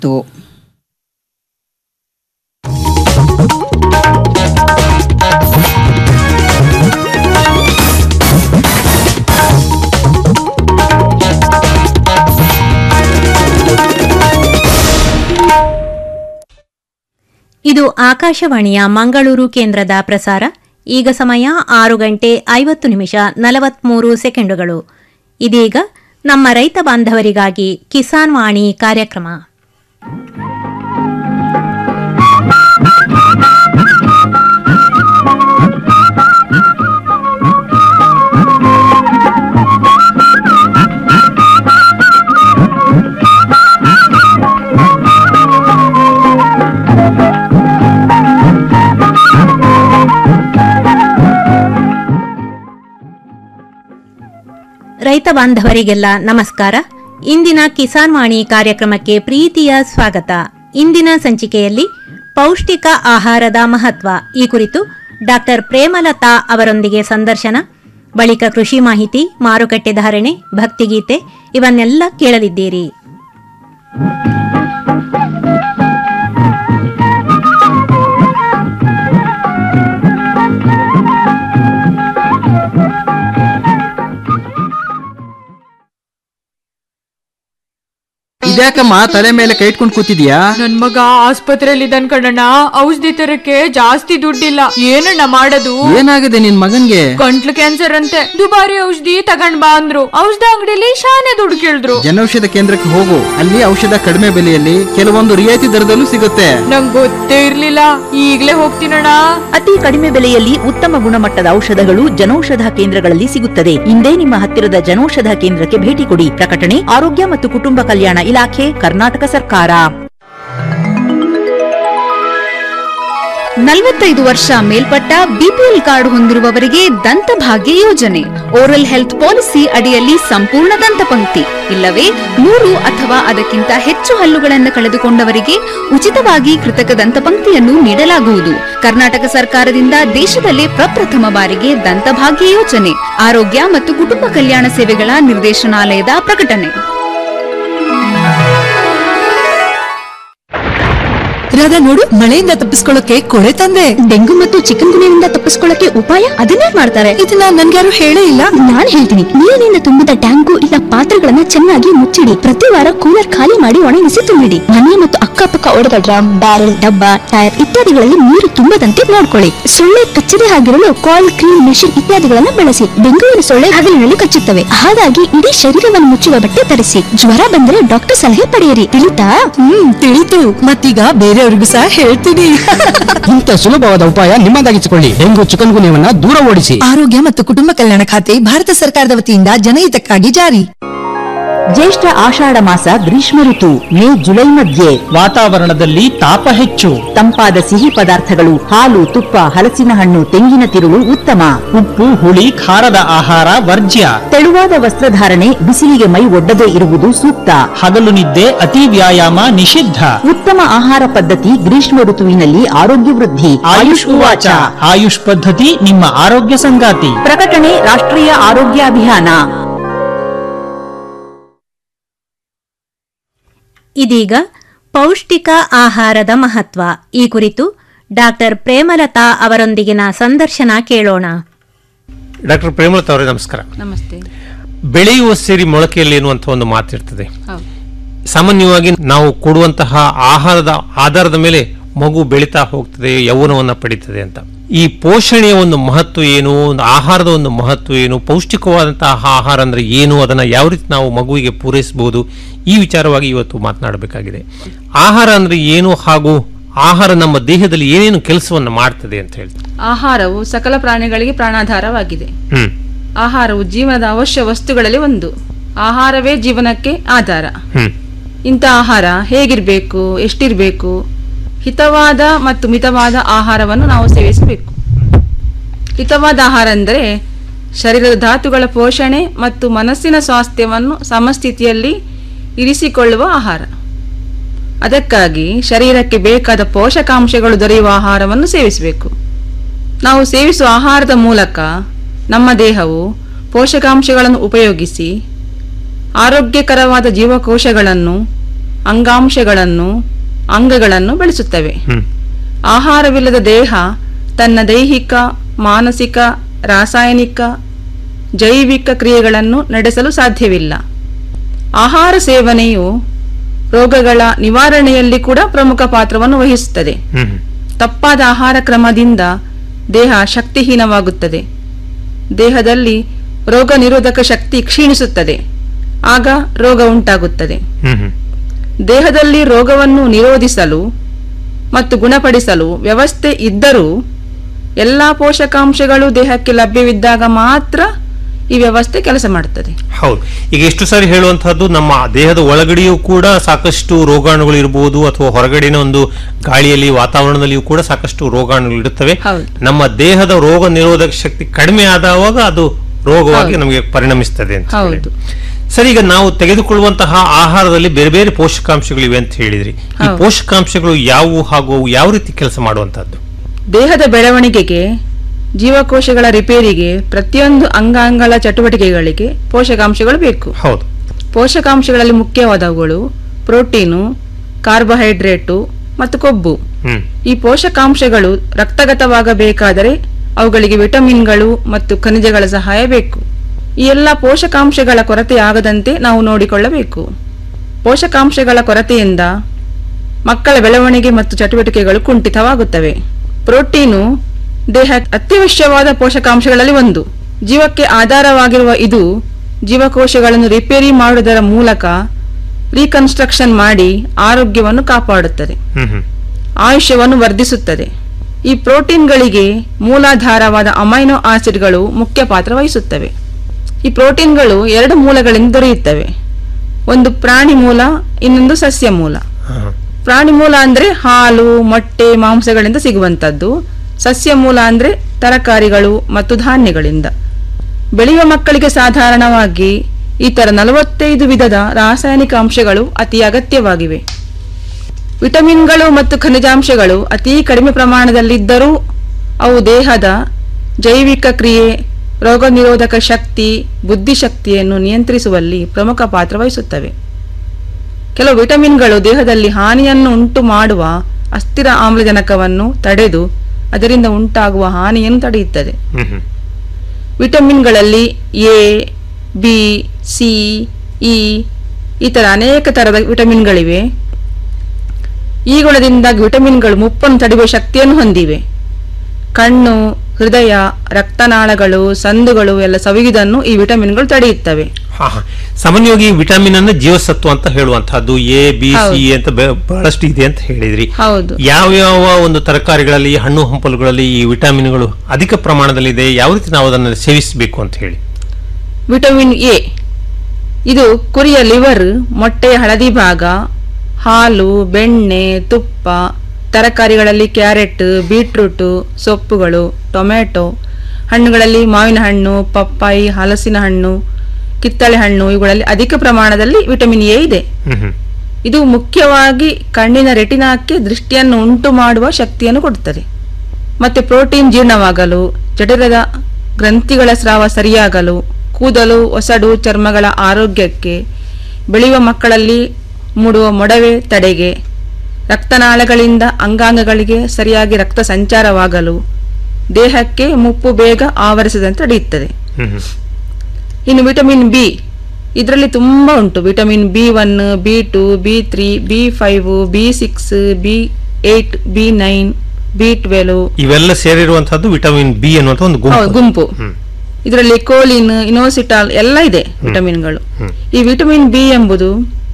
ಪ್ರಸಾರವಾಯಿತು ಇದು ಆಕಾಶವಾಣಿಯ ಮಂಗಳೂರು ಕೇಂದ್ರದ ಪ್ರಸಾರ ಈಗ ಸಮಯ ಆರು ಗಂಟೆ ಐವತ್ತು ನಿಮಿಷ ನಲವತ್ಮೂರು ಸೆಕೆಂಡುಗಳು ಇದೀಗ ನಮ್ಮ ರೈತ ಬಾಂಧವರಿಗಾಗಿ ಕಿಸಾನ್ ವಾಣಿ ಕಾರ್ಯಕ್ರಮ ರೈತ ಬಾಂಧವರಿಗೆಲ್ಲ ನಮಸ್ಕಾರ ಇಂದಿನ ಕಿಸಾನ್ ವಾಣಿ ಕಾರ್ಯಕ್ರಮಕ್ಕೆ ಪ್ರೀತಿಯ ಸ್ವಾಗತ ಇಂದಿನ ಸಂಚಿಕೆಯಲ್ಲಿ ಪೌಷ್ಟಿಕ ಆಹಾರದ ಮಹತ್ವ ಈ ಕುರಿತು ಡಾಕ್ಟರ್ ಪ್ರೇಮಲತಾ ಅವರೊಂದಿಗೆ ಸಂದರ್ಶನ ಬಳಿಕ ಕೃಷಿ ಮಾಹಿತಿ ಮಾರುಕಟ್ಟೆ ಧಾರಣೆ ಭಕ್ತಿಗೀತೆ ಇವನ್ನೆಲ್ಲ ಕೇಳಲಿದ್ದೀರಿ ಇದ್ಯಾಕಮ್ಮ ತಲೆ ಮೇಲೆ ಕೈ ಇಟ್ಕೊಂಡು ಕೂತಿದ್ಯಾ ನನ್ ಮಗ ಆಸ್ಪತ್ರೆಯಲ್ಲಿ ಇದ್ದಾನ್ ಕಣಣ್ಣ ಔಷಧಿ ತರಕ್ಕೆ ಜಾಸ್ತಿ ದುಡ್ಡಿಲ್ಲ ಏನಣ್ಣ ಮಾಡೋದು ಏನಾಗಿದೆ ನಿನ್ ಮಗನ್ಗೆ ಗಂಟ್ಲು ಕ್ಯಾನ್ಸರ್ ಅಂತೆ ದುಬಾರಿ ಔಷಧಿ ತಗೊಂಡ್ ಬಾ ಅಂದ್ರು ಔಷಧ ಅಂಗಡಿಲಿ ಶಾನೆ ದುಡ್ಡು ಕೇಳಿದ್ರು ಜನೌಷಧ ಕೇಂದ್ರಕ್ಕೆ ಹೋಗು ಅಲ್ಲಿ ಔಷಧ ಕಡಿಮೆ ಬೆಲೆಯಲ್ಲಿ ಕೆಲವೊಂದು ರಿಯಾಯಿತಿ ದರದಲ್ಲೂ ಸಿಗುತ್ತೆ ನಂಗ್ ಗೊತ್ತೇ ಇರ್ಲಿಲ್ಲ ಈಗ್ಲೇ ಹೋಗ್ತೀನಣ್ಣ ಅತಿ ಕಡಿಮೆ ಬೆಲೆಯಲ್ಲಿ ಉತ್ತಮ ಗುಣಮಟ್ಟದ ಔಷಧಗಳು ಜನೌಷಧ ಕೇಂದ್ರಗಳಲ್ಲಿ ಸಿಗುತ್ತದೆ ಇಂದೇ ನಿಮ್ಮ ಹತ್ತಿರದ ಜನೌಷಧ ಕೇಂದ್ರಕ್ಕೆ ಭೇಟಿ ಕೊಡಿ ಪ್ರಕಟಣೆ ಆರೋಗ್ಯ ಮತ್ತು ಕುಟುಂಬ ಕಲ್ಯಾಣ ಇಲಾಖೆ ಕರ್ನಾಟಕ ಸರ್ಕಾರ ನಲವತ್ತೈದು ವರ್ಷ ಮೇಲ್ಪಟ್ಟ ಬಿಪಿಎಲ್ ಕಾರ್ಡ್ ಹೊಂದಿರುವವರಿಗೆ ದಂತಭಾಗ್ಯ ಯೋಜನೆ ಓರಲ್ ಹೆಲ್ತ್ ಪಾಲಿಸಿ ಅಡಿಯಲ್ಲಿ ಸಂಪೂರ್ಣ ದಂತಪಂಕ್ತಿ ಇಲ್ಲವೇ ಮೂರು ಅಥವಾ ಅದಕ್ಕಿಂತ ಹೆಚ್ಚು ಹಲ್ಲುಗಳನ್ನು ಕಳೆದುಕೊಂಡವರಿಗೆ ಉಚಿತವಾಗಿ ಕೃತಕ ದಂತಪಂಕ್ತಿಯನ್ನು ನೀಡಲಾಗುವುದು ಕರ್ನಾಟಕ ಸರ್ಕಾರದಿಂದ ದೇಶದಲ್ಲೇ ಪ್ರಪ್ರಥಮ ಬಾರಿಗೆ ದಂತಭಾಗ್ಯ ಯೋಜನೆ ಆರೋಗ್ಯ ಮತ್ತು ಕುಟುಂಬ ಕಲ್ಯಾಣ ಸೇವೆಗಳ ನಿರ್ದೇಶನಾಲಯದ ಪ್ರಕಟಣೆ ರಾಧಾ ನೋಡು ಮಳೆಯಿಂದ ತಪ್ಪಿಸ್ಕೊಳ್ಳೋಕೆ ಕೊಳೆ ತಂದೆ ಡೆಂಗು ಮತ್ತು ಚಿಕನ್ ಗುಣಿಯಿಂದ ತಪ್ಪಿಸ್ಕೊಳ್ಳಕ್ಕೆ ಉಪಾಯ ಅದನ್ನೇ ಮಾಡ್ತಾರೆ ಇದನ್ನ ನನ್ಗ್ಯಾರು ಹೇಳೇ ಇಲ್ಲ ನಾನ್ ಹೇಳ್ತೀನಿ ನೀರಿನಿಂದ ತುಂಬಿದ ಟ್ಯಾಂಕು ಇಲ್ಲ ಪಾತ್ರೆಗಳನ್ನ ಚೆನ್ನಾಗಿ ಮುಚ್ಚಿಡಿ ಪ್ರತಿ ವಾರ ಕೂಲರ್ ಖಾಲಿ ಮಾಡಿ ಒಣಗಿಸಿ ತುಂಬಿಡಿ ಮನೆ ಮತ್ತು ಅಕ್ಕಪಕ್ಕ ಒಡೆದ ಡ್ರಮ್ ಬ್ಯಾರೆಲ್ ಡಬ್ಬ ಟೈರ್ ಇತ್ಯಾದಿಗಳಲ್ಲಿ ನೀರು ತುಂಬದಂತೆ ನೋಡ್ಕೊಳ್ಳಿ ಸೊಳ್ಳೆ ಕಚ್ಚದೆ ಆಗಿರಲು ಕಾಲ್ ಕ್ರೀಮ್ ಮೆಷಿನ್ ಇತ್ಯಾದಿಗಳನ್ನ ಬಳಸಿ ಡೆಂಗುವಿನ ಸೊಳ್ಳೆ ಹಗಲಿನಲ್ಲಿ ಕಚ್ಚುತ್ತವೆ ಹಾಗಾಗಿ ಇಡೀ ಶರೀರವನ್ನು ಮುಚ್ಚುವ ಬಟ್ಟೆ ಧರಿಸಿ ಜ್ವರ ಬಂದರೆ ಡಾಕ್ಟರ್ ಸಲಹೆ ಪಡೆಯಿರಿ ತಿಳಿತಾ ಹ್ಮ್ ತಿಳಿತು ಮತ್ತೀಗ ಬೇರೆಯವ್ರಿಗೂ ಸಹ ಹೇಳ್ತೀನಿ ಇಂಥ ಸುಲಭವಾದ ಉಪಾಯ ನಿಮ್ಮದಾಗಿಸಿಕೊಳ್ಳಿ ಡೆಂಗು ಚಿಕನ್ ಗುನ್ಯವನ್ನ ದೂರ ಓಡಿಸಿ ಆರೋಗ್ಯ ಮತ್ತು ಕುಟುಂಬ ಕಲ್ಯಾಣ ಖಾತೆ ಭಾರತ ಸರ್ಕಾರದ ವತಿಯಿಂದ ಜನಹಿತಕ್ಕಾಗಿ ಜಾರಿ ಜ್ಯೇಷ್ಠ ಆಷಾಢ ಮಾಸ ಗ್ರೀಷ್ಮ ಋತು ಮೇ ಜುಲೈ ಮಧ್ಯೆ ವಾತಾವರಣದಲ್ಲಿ ತಾಪ ಹೆಚ್ಚು ತಂಪಾದ ಸಿಹಿ ಪದಾರ್ಥಗಳು ಹಾಲು ತುಪ್ಪ ಹಲಸಿನ ಹಣ್ಣು ತೆಂಗಿನ ತಿರುಳು ಉತ್ತಮ ಉಪ್ಪು ಹುಳಿ ಖಾರದ ಆಹಾರ ವರ್ಜ್ಯ ತೆಳುವಾದ ವಸ್ತ್ರಧಾರಣೆ ಬಿಸಿಲಿಗೆ ಮೈ ಒಡ್ಡದೇ ಇರುವುದು ಸೂಕ್ತ ಹಗಲು ನಿದ್ದೆ ಅತಿ ವ್ಯಾಯಾಮ ನಿಷಿದ್ಧ ಉತ್ತಮ ಆಹಾರ ಪದ್ಧತಿ ಗ್ರೀಷ್ಮ ಋತುವಿನಲ್ಲಿ ಆರೋಗ್ಯ ವೃದ್ಧಿ ಆಯುಷ್ ಉವಾಚ ಆಯುಷ್ ಪದ್ಧತಿ ನಿಮ್ಮ ಆರೋಗ್ಯ ಸಂಗಾತಿ ಪ್ರಕಟಣೆ ರಾಷ್ಟ್ರೀಯ ಆರೋಗ್ಯ ಅಭಿಯಾನ ಇದೀಗ ಪೌಷ್ಟಿಕ ಆಹಾರದ ಮಹತ್ವ ಈ ಕುರಿತು ಡಾಕ್ಟರ್ ಪ್ರೇಮಲತಾ ಅವರೊಂದಿಗಿನ ಸಂದರ್ಶನ ಕೇಳೋಣ ಡಾಕ್ಟರ್ ಪ್ರೇಮಲತಾ ಅವರೇ ನಮಸ್ಕಾರ ನಮಸ್ತೆ ಬೆಳೆಯುವ ಸೇರಿ ಮೊಳಕೆಯಲ್ಲಿ ಎನ್ನುವಂಥ ಒಂದು ಮಾತಿರ್ತದೆ ಹೌದು ಸಾಮಾನ್ಯವಾಗಿ ನಾವು ಕೊಡುವಂತಹ ಆಹಾರದ ಆಧಾರದ ಮೇಲೆ ಮಗು ಬೆಳೀತಾ ಹೋಗ್ತದೆ ಯೌವನವನ್ನ ಪಡೀತದೆ ಅಂತ ಈ ಪೋಷಣೆಯ ಒಂದು ಮಹತ್ವ ಏನು ಒಂದು ಆಹಾರದ ಒಂದು ಮಹತ್ವ ಏನು ಪೌಷ್ಟಿಕವಾದಂತಹ ಆಹಾರ ಅಂದ್ರೆ ಏನು ಅದನ್ನ ಯಾವ ರೀತಿ ನಾವು ಮಗುವಿಗೆ ಪೂರೈಸಬಹುದು ಈ ವಿಚಾರವಾಗಿ ಇವತ್ತು ಮಾತನಾಡಬೇಕಾಗಿದೆ ಆಹಾರ ಅಂದ್ರೆ ಏನು ಹಾಗೂ ಆಹಾರ ನಮ್ಮ ದೇಹದಲ್ಲಿ ಏನೇನು ಕೆಲಸವನ್ನ ಮಾಡ್ತದೆ ಅಂತ ಹೇಳ್ತಾರೆ ಆಹಾರವು ಸಕಲ ಪ್ರಾಣಿಗಳಿಗೆ ಪ್ರಾಣಾಧಾರವಾಗಿದೆ ಹ್ಮ್ ಆಹಾರವು ಜೀವನದ ಅವಶ್ಯ ವಸ್ತುಗಳಲ್ಲಿ ಒಂದು ಆಹಾರವೇ ಜೀವನಕ್ಕೆ ಆಧಾರ ಹ್ಮ್ ಇಂಥ ಆಹಾರ ಹೇಗಿರಬೇಕು ಎಷ್ಟಿರಬೇಕು ಹಿತವಾದ ಮತ್ತು ಮಿತವಾದ ಆಹಾರವನ್ನು ನಾವು ಸೇವಿಸಬೇಕು ಹಿತವಾದ ಆಹಾರ ಅಂದರೆ ಶರೀರದ ಧಾತುಗಳ ಪೋಷಣೆ ಮತ್ತು ಮನಸ್ಸಿನ ಸ್ವಾಸ್ಥ್ಯವನ್ನು ಸಮಸ್ಥಿತಿಯಲ್ಲಿ ಇರಿಸಿಕೊಳ್ಳುವ ಆಹಾರ ಅದಕ್ಕಾಗಿ ಶರೀರಕ್ಕೆ ಬೇಕಾದ ಪೋಷಕಾಂಶಗಳು ದೊರೆಯುವ ಆಹಾರವನ್ನು ಸೇವಿಸಬೇಕು ನಾವು ಸೇವಿಸುವ ಆಹಾರದ ಮೂಲಕ ನಮ್ಮ ದೇಹವು ಪೋಷಕಾಂಶಗಳನ್ನು ಉಪಯೋಗಿಸಿ ಆರೋಗ್ಯಕರವಾದ ಜೀವಕೋಶಗಳನ್ನು ಅಂಗಾಂಶಗಳನ್ನು ಅಂಗಗಳನ್ನು ಬೆಳೆಸುತ್ತವೆ ಹ್ಮ್ ಆಹಾರವಿಲ್ಲದ ದೇಹ ತನ್ನ ದೈಹಿಕ ಮಾನಸಿಕ ರಾಸಾಯನಿಕ ಜೈವಿಕ ಕ್ರಿಯೆಗಳನ್ನು ನಡೆಸಲು ಸಾಧ್ಯವಿಲ್ಲ ಆಹಾರ ಸೇವನೆಯು ರೋಗಗಳ ನಿವಾರಣೆಯಲ್ಲಿ ಕೂಡ ಪ್ರಮುಖ ಪಾತ್ರವನ್ನು ವಹಿಸುತ್ತದೆ ಹ್ಮ್ ತಪ್ಪಾದ ಆಹಾರ ಕ್ರಮದಿಂದ ದೇಹ ಶಕ್ತಿಹೀನವಾಗುತ್ತದೆ ದೇಹದಲ್ಲಿ ರೋಗ ನಿರೋಧಕ ಶಕ್ತಿ ಕ್ಷೀಣಿಸುತ್ತದೆ ಆಗ ರೋಗ ಉಂಟಾಗುತ್ತದೆ ಹ್ಮ್ ಹ್ಮ್ ದೇಹದಲ್ಲಿ ರೋಗವನ್ನು ನಿರೋಧಿಸಲು ಮತ್ತು ಗುಣಪಡಿಸಲು ವ್ಯವಸ್ಥೆ ಇದ್ದರೂ ಎಲ್ಲ ಪೋಷಕಾಂಶಗಳು ದೇಹಕ್ಕೆ ಲಭ್ಯವಿದ್ದಾಗ ಮಾತ್ರ ಈ ವ್ಯವಸ್ಥೆ ಕೆಲಸ ಮಾಡುತ್ತದೆ ಹೌದು ಈಗ ಎಷ್ಟು ಸಾರಿ ಹೇಳುವಂತಹದ್ದು ನಮ್ಮ ದೇಹದ ಒಳಗಡೆಯೂ ಕೂಡ ಸಾಕಷ್ಟು ರೋಗಾಣುಗಳು ಇರಬಹುದು ಅಥವಾ ಹೊರಗಡೆನ ಒಂದು ಗಾಳಿಯಲ್ಲಿ ವಾತಾವರಣದಲ್ಲಿಯೂ ಕೂಡ ಸಾಕಷ್ಟು ರೋಗಾಣುಗಳು ಇರುತ್ತವೆ ಹೌದು. ನಮ್ಮ ದೇಹದ ರೋಗ ನಿರೋಧಕ ಶಕ್ತಿ ಕಡಿಮೆ ಆದಾಗ ಅದು ರೋಗವಾಗಿ ನಮಗೆ ಪರಿಣಮಿಸ್ತದೆ ಅಂತ ಹೇಳಿ. ಹೌದು. ಸರಿ ಈಗ ನಾವು ತೆಗೆದುಕೊಳ್ಳುವಂತಹ ಆಹಾರದಲ್ಲಿ ಬೇರೆ ಬೇರೆ ಪೋಷಕಾಂಶಗಳಿವೆ ಅಂತ ಹೇಳಿದ್ರಿ ಈ ಹೌದು. ಪೋಷಕಾಂಶಗಳು ಯಾವುವು ಹಾಗೂ ಅವು ಯಾವ ರೀತಿ ಕೆಲಸ ಮಾಡುವಂತಹದ್ದು ದೇಹದ ಬೆಳವಣಿಗೆಗೆ ಜೀವಕೋಶಗಳ ರಿಪೇರಿಗೆ ಪ್ರತಿಯೊಂದು ಅಂಗಾಂಗಗಳ ಚಟುವಟಿಕೆಗಳಿಗೆ ಪೋಷಕಾಂಶಗಳು ಬೇಕು ಹೌದು ಪೋಷಕಾಂಶಗಳಲ್ಲಿ ಮುಖ್ಯವಾದವುಗಳು ಪ್ರೋಟೀನು ಕಾರ್ಬೋಹೈಡ್ರೇಟು ಮತ್ತು ಕೊಬ್ಬು ಹ್ಮ್ ಈ ಪೋಷಕಾಂಶಗಳು ರಕ್ತಗತವಾಗಬೇಕಾದರೆ ಅವುಗಳಿಗೆ ವಿಟಮಿನ್ಗಳು ಮತ್ತು ಖನಿಜಗಳ ಸಹಾಯ ಬೇಕು ಈ ಎಲ್ಲ ಪೋಷಕಾಂಶಗಳ ಕೊರತೆಯಾಗದಂತೆ ನಾವು ನೋಡಿಕೊಳ್ಳಬೇಕು ಪೋಷಕಾಂಶಗಳ ಕೊರತೆಯಿಂದ ಮಕ್ಕಳ ಬೆಳವಣಿಗೆ ಮತ್ತು ಚಟುವಟಿಕೆಗಳು ಕುಂಠಿತವಾಗುತ್ತವೆ ಪ್ರೋಟೀನು ದೇಹ ಅತ್ಯವಶ್ಯವಾದ ಪೋಷಕಾಂಶಗಳಲ್ಲಿ ಒಂದು ಜೀವಕ್ಕೆ ಆಧಾರವಾಗಿರುವ ಇದು ಜೀವಕೋಶಗಳನ್ನು ರಿಪೇರಿ ಮಾಡುವುದರ ಮೂಲಕ ರೀಕನ್ಸ್ಟ್ರಕ್ಷನ್ ಮಾಡಿ ಆರೋಗ್ಯವನ್ನು ಕಾಪಾಡುತ್ತದೆ ಹ್ಮ್ ಹ್ಮ್ ಆಯುಷ್ಯವನ್ನು ವರ್ಧಿಸುತ್ತದೆ ಈ ಪ್ರೋಟೀನ್ಗಳಿಗೆ ಮೂಲಾಧಾರವಾದ ಅಮೈನೋ ಆಸಿಡ್ಗಳು ಮುಖ್ಯ ಪಾತ್ರ ವಹಿಸುತ್ತವೆ ಈ ಪ್ರೋಟೀನ್ಗಳು ಎರಡು ಮೂಲಗಳಿಂದ ದೊರೆಯುತ್ತವೆ ಒಂದು ಪ್ರಾಣಿ ಮೂಲ ಇನ್ನೊಂದು ಸಸ್ಯ ಮೂಲ ಹಾ. ಪ್ರಾಣಿ ಮೂಲ ಅಂದ್ರೆ ಹಾಲು ಮೊಟ್ಟೆ ಮಾಂಸಗಳಿಂದ ಸಿಗುವಂತದ್ದು ಸಸ್ಯ ಮೂಲ ಅಂದ್ರೆ ತರಕಾರಿಗಳು ಮತ್ತು ಧಾನ್ಯಗಳಿಂದ ಬೆಳೆಯುವ ಮಕ್ಕಳಿಗೆ ಸಾಧಾರಣವಾಗಿ ಈ ತರ ನಲವತ್ತೈದು ವಿಧದ ರಾಸಾಯನಿಕ ಅಂಶಗಳು ಅತಿ ಅಗತ್ಯವಾಗಿವೆ ವಿಟಮಿನ್ಗಳು ಮತ್ತು ಖನಿಜಾಂಶಗಳು ಅತಿ ಕಡಿಮೆ ಪ್ರಮಾಣದಲ್ಲಿದ್ದರೂ ಅವು ದೇಹದ ಜೈವಿಕ ಕ್ರಿಯೆ ರೋಗ ನಿರೋಧಕ ಶಕ್ತಿ ಬುದ್ಧಿಶಕ್ತಿಯನ್ನು ನಿಯಂತ್ರಿಸುವಲ್ಲಿ ಪ್ರಮುಖ ಪಾತ್ರ ವಹಿಸುತ್ತವೆ ಕೆಲವು ವಿಟಮಿನ್ಗಳು ದೇಹದಲ್ಲಿ ಹಾನಿಯನ್ನು ಉಂಟು ಮಾಡುವ ಅಸ್ಥಿರ ಆಮ್ಲಜನಕವನ್ನು ತಡೆದು ಅದರಿಂದ ಉಂಟಾಗುವ ಹಾನಿಯನ್ನು ತಡೆಯುತ್ತದೆ ಹ್ಮ್ ಹ್ಮ್ ವಿಟಮಿನ್ಗಳಲ್ಲಿ ಎ ಬಿ ಸಿ ಇ ಈ ಥರ ಅನೇಕ ಥರದ ವಿಟಮಿನ್ಗಳಿವೆ ಈ ಗುಣದಿಂದಾಗಿ ವಿಟಮಿನ್ಗಳು ಮುಪ್ಪನ್ನು ತಡೆಯುವ ಶಕ್ತಿಯನ್ನು ಹೊಂದಿವೆ ಕಣ್ಣು ಹೃದಯ ರಕ್ತನಾಳಗಳು ಸಂದುಗಳು ಎಲ್ಲ ಸವಿಯುವುದನ್ನು ಈ ವಿಟಮಿನ್ಗಳು ತಡೆಯುತ್ತವೆ ಹಾ ಹಾ. ಸಾಮಾನ್ಯವಾಗಿ ವಿಟಮಿನ್ ಅನ್ನು ಜೀವಸತ್ವ ಅಂತ ಹೇಳುವಂತಹದ್ದು ಎ ಬಿ ಸಿ ಹೌದು. ಅಂತ ಬೆ- ಬಹಳಷ್ಟು ಇದೆ ಅಂತ ಹೇಳಿದ್ರಿ ಹೌದು ಯಾವ್ಯಾವ ಒಂದು ತರಕಾರಿಗಳಲ್ಲಿ ಹಣ್ಣು ಹಂಪಲುಗಳಲ್ಲಿ ಈ ವಿಟಮಿನ್ಗಳು ಅಧಿಕ ಪ್ರಮಾಣದಲ್ಲಿದೆ ಯಾವ ರೀತಿ ನಾವು ಅದನ್ನು ಸೇವಿಸಬೇಕು ಅಂತ ಹೇಳಿ ವಿಟಮಿನ್ ಎ ಇದು ಕುರಿಯ ಲಿವರ್ ಮೊಟ್ಟೆಯ ಹಳದಿ ಭಾಗ ಹಾಲು ಬೆಣ್ಣೆ ತುಪ್ಪ ತರಕಾರಿಗಳಲ್ಲಿ ಕ್ಯಾರೆಟ್ ಬೀಟ್ರೂಟು ಸೊಪ್ಪುಗಳು ಟೊಮೆಟೊ ಹಣ್ಣುಗಳಲ್ಲಿ ಮಾವಿನ ಹಣ್ಣು ಪಪ್ಪಾಯಿ ಹಲಸಿನ ಹಣ್ಣು ಕಿತ್ತಳೆ ಹಣ್ಣು ಇವುಗಳಲ್ಲಿ ಅಧಿಕ ಪ್ರಮಾಣದಲ್ಲಿ ವಿಟಮಿನ್ ಎ ಇದೆ ಹ್ಮ್ ಹ್ಮ್ ಇದು ಮುಖ್ಯವಾಗಿ ಕಣ್ಣಿನ ರೆಟಿನಾಕ್ಕೆ ದೃಷ್ಟಿಯನ್ನು ಉಂಟು ಮಾಡುವ ಶಕ್ತಿಯನ್ನು ಕೊಡುತ್ತದೆ ಮತ್ತೆ ಪ್ರೋಟೀನ್ ಜೀರ್ಣವಾಗಲು ಜಠರದ ಗ್ರಂಥಿಗಳ ಸ್ರಾವ ಸರಿಯಾಗಲು ಕೂದಲು ಒಸಡು ಚರ್ಮಗಳ ಆರೋಗ್ಯಕ್ಕೆ ಬೆಳೆಯುವ ಮಕ್ಕಳಲ್ಲಿ ಮೂಡುವ ಮೊಡವೆ ತಡೆಗೆ ರಕ್ತನಾಳಗಳಿಂದ ಅಂಗಾಂಗಗಳಿಗೆ ಸರಿಯಾಗಿ ರಕ್ತ ಸಂಚಾರವಾಗಲು ದೇಹಕ್ಕೆ ಮುಪ್ಪು ಬೇಗ ಆವರಿಸದಂತೆ ತಡೆಯುತ್ತದೆ ಹ್ಮ್ ಹ್ಮ್ ಇನ್ನು ವಿಟಮಿನ್ ಬಿ ಇದರಲ್ಲಿ ತುಂಬ ಉಂಟು vitamin B one B two B three B five B six B eight B nine B twelve ಇವೆಲ್ಲ ಸೇರಿರುವಂತಹದ್ದು ವಿಟಮಿನ್ ಬಿ ಅನ್ನುವಂಥ ಒಂದು ಗುಂಪು ಗುಂಪು ಹ್ಮ್. ಇದರಲ್ಲಿ ಕೋಲಿನ್ ಇನೋಸಿಟಾಲ್ ಎಲ್ಲ ಇದೆ ವಿಟಮಿನ್ಗಳು ಹ್ಮ್. ಈ ವಿಟಮಿನ್ ಬಿ ಎಂಬುದು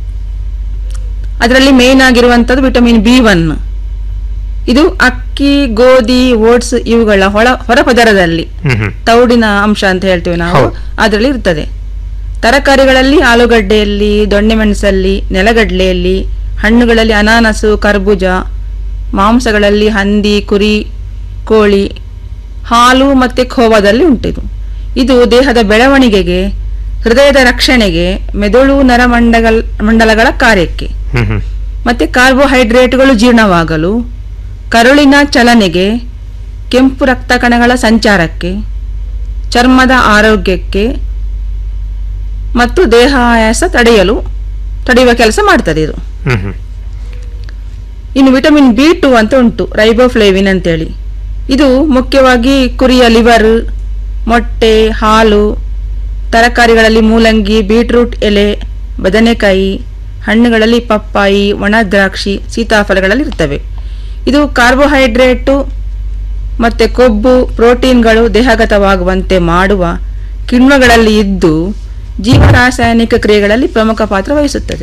ಅದರಲ್ಲಿ ಮೇನ್ ಆಗಿರುವಂತದ್ದು ವಿಟಮಿನ್ ಬಿ ಒನ್ ಇದು ಅಕ್ಕಿ ಗೋಧಿ ಓಟ್ಸ್ ಇವುಗಳ ಹೊಳ ಹೊರಪದರದಲ್ಲಿ ಹ್ಮ್ ಹ್ಮ್ ತೌಡಿನ ಅಂಶ ಅಂತ ಹೇಳ್ತೇವೆ ನಾವು ಹೌದು. ಅದರಲ್ಲಿ ಇರ್ತದೆ ತರಕಾರಿಗಳಲ್ಲಿ ಆಲೂಗಡ್ಡೆಯಲ್ಲಿ ದೊಣ್ಣೆ ಮೆಣಸಲ್ಲಿ ನೆಲಗಡಲೆಯಲ್ಲಿ ಹಣ್ಣುಗಳಲ್ಲಿ ಅನಾನಸು ಕರ್ಬೂಜ ಮಾಂಸಗಳಲ್ಲಿ ಹಂದಿ ಕುರಿ ಕೋಳಿ ಹಾಲು ಮತ್ತೆ ಖೋವಾದಲ್ಲಿ ಉಂಟಿದು ಇದು ದೇಹದ ಬೆಳವಣಿಗೆಗೆ ಹೃದಯದ ರಕ್ಷಣೆಗೆ ಮೆದುಳು ನರಮಂಡಗಳ ಮಂಡಲಗಳ ಕಾರ್ಯಕ್ಕೆ ಹ್ಮ್ ಹ್ಮ್ ಮತ್ತೆ ಕಾರ್ಬೋಹೈಡ್ರೇಟ್ಗಳು ಜೀರ್ಣವಾಗಲು ಕರುಳಿನ ಚಲನೆಗೆ ಕೆಂಪು ರಕ್ತ ಕಣಗಳ ಸಂಚಾರಕ್ಕೆ ಚರ್ಮದ ಆರೋಗ್ಯಕ್ಕೆ ಮತ್ತು ದೇಹ ಆಯಾಸ ತಡೆಯಲು ತಡೆಯುವ ಕೆಲಸ ಮಾಡ್ತದೆ ಇದು ಹ್ಮ್ ಹ್ಮ್ ಇನ್ನು ವಿಟಮಿನ್ ಬಿ ಟು ಅಂತ ಉಂಟು ರೈಬೋಫ್ಲೇವಿನ್ ಅಂತೇಳಿ ಇದು ಮುಖ್ಯವಾಗಿ ಕುರಿಯ ಲಿವರ್ ಮೊಟ್ಟೆ ಹಾಲು ತರಕಾರಿಗಳಲ್ಲಿ ಮೂಲಂಗಿ ಬೀಟ್ರೂಟ್ ಎಲೆ ಬದನೆಕಾಯಿ ಹಣ್ಣುಗಳಲ್ಲಿ ಪಪ್ಪಾಯಿ ಒಣ ದ್ರಾಕ್ಷಿ ಸೀತಾಫಲಗಳಲ್ಲಿ ಇರ್ತವೆ ಇದು ಕಾರ್ಬೋಹೈಡ್ರೇಟು ಮತ್ತು ಕೊಬ್ಬು ಪ್ರೋಟೀನ್ಗಳು ದೇಹಗತವಾಗುವಂತೆ ಮಾಡುವ ಕಿಣ್ವಗಳಲ್ಲಿ ಇದ್ದು ಜೀವರಾಸಾಯನಿಕ ಕ್ರಿಯೆಗಳಲ್ಲಿ ಪ್ರಮುಖ ಪಾತ್ರ ವಹಿಸುತ್ತದೆ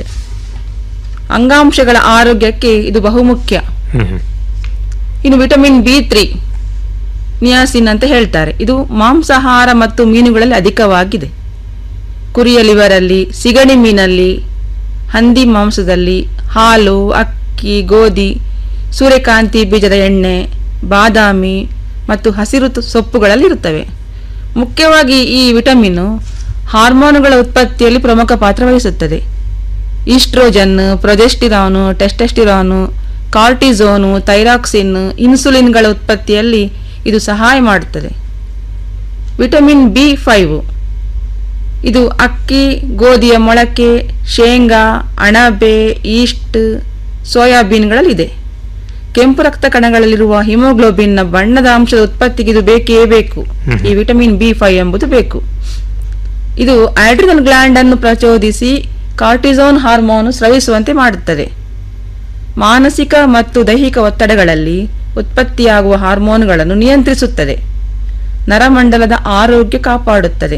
ಅಂಗಾಂಶಗಳ ಆರೋಗ್ಯಕ್ಕೆ ಇದು ಬಹುಮುಖ್ಯ ಹ್ಮ್ ಹ್ಮ್ ಇನ್ನು ವಿಟಮಿನ್ ಬಿ ತ್ರೀ ನಿಯಾಸಿನ್ ಅಂತ ಹೇಳ್ತಾರೆ ಇದು ಮಾಂಸಾಹಾರ ಮತ್ತು ಮೀನುಗಳಲ್ಲಿ ಅಧಿಕವಾಗಿದೆ ಕುರಿಯ ಲಿವರಲ್ಲಿ ಸಿಗಣಿ ಮೀನಲ್ಲಿ ಹಂದಿ ಮಾಂಸದಲ್ಲಿ ಹಾಲು ಅಕ್ಕಿ ಗೋಧಿ ಸೂರ್ಯಕಾಂತಿ ಬೀಜದ ಎಣ್ಣೆ ಬಾದಾಮಿ ಮತ್ತು ಹಸಿರು ತು- ಸೊಪ್ಪುಗಳಲ್ಲಿ ಇರುತ್ತವೆ ಮುಖ್ಯವಾಗಿ ಈ ವಿಟಮಿನ್ ಹಾರ್ಮೋನುಗಳ ಉತ್ಪತ್ತಿಯಲ್ಲಿ ಪ್ರಮುಖ ಪಾತ್ರ ವಹಿಸುತ್ತದೆ ಈಸ್ಟ್ರೋಜನ್ ಪ್ರೊಜೆಸ್ಟಿರಾನು ಟೆಸ್ಟೆಸ್ಟಿರಾನು ಕಾರ್ಟಿಸೋನು ಥೈರಾಕ್ಸಿನ್ ಇನ್ಸುಲಿನ್ಗಳ ಉತ್ಪತ್ತಿಯಲ್ಲಿ ಇದು ಸಹಾಯ ಮಾಡುತ್ತದೆ ವಿಟಮಿನ್ ಬಿ ಫೈವ್ ಇದು ಅಕ್ಕಿ ಗೋಧಿಯ ಮೊಳಕೆ ಶೇಂಗಾ ಅಣಬೆ ಈಸ್ಟ್ ಸೋಯಾಬೀನ್ಗಳಲ್ಲಿದೆ ಕೆಂಪು ರಕ್ತ ಕಣಗಳಲ್ಲಿರುವ ಹಿಮೋಗ್ಲೋಬಿನ್ನ ಬಣ್ಣದ ಅಂಶದ ಉತ್ಪತ್ತಿಗೆ ಇದು ಬೇಕೇ ಬೇಕು ಈ ವಿಟಮಿನ್ ಬಿ ಫೈವ್ ಎಂಬುದು ಬೇಕು ಇದು ಆಡ್ರಿನಲ್ ಗ್ಲ್ಯಾಂಡ್ ಅನ್ನು ಪ್ರಚೋದಿಸಿ ಕಾರ್ಟಿಸೋನ್ ಹಾರ್ಮೋನ್ ಸ್ರವಿಸುವಂತೆ ಮಾಡುತ್ತದೆ ಮಾನಸಿಕ ಮತ್ತು ದೈಹಿಕ ಒತ್ತಡಗಳಲ್ಲಿ ಉತ್ಪತ್ತಿಯಾಗುವ ಹಾರ್ಮೋನ್ಗಳನ್ನು ನಿಯಂತ್ರಿಸುತ್ತದೆ ನರಮಂಡಲದ ಆರೋಗ್ಯ ಕಾಪಾಡುತ್ತದೆ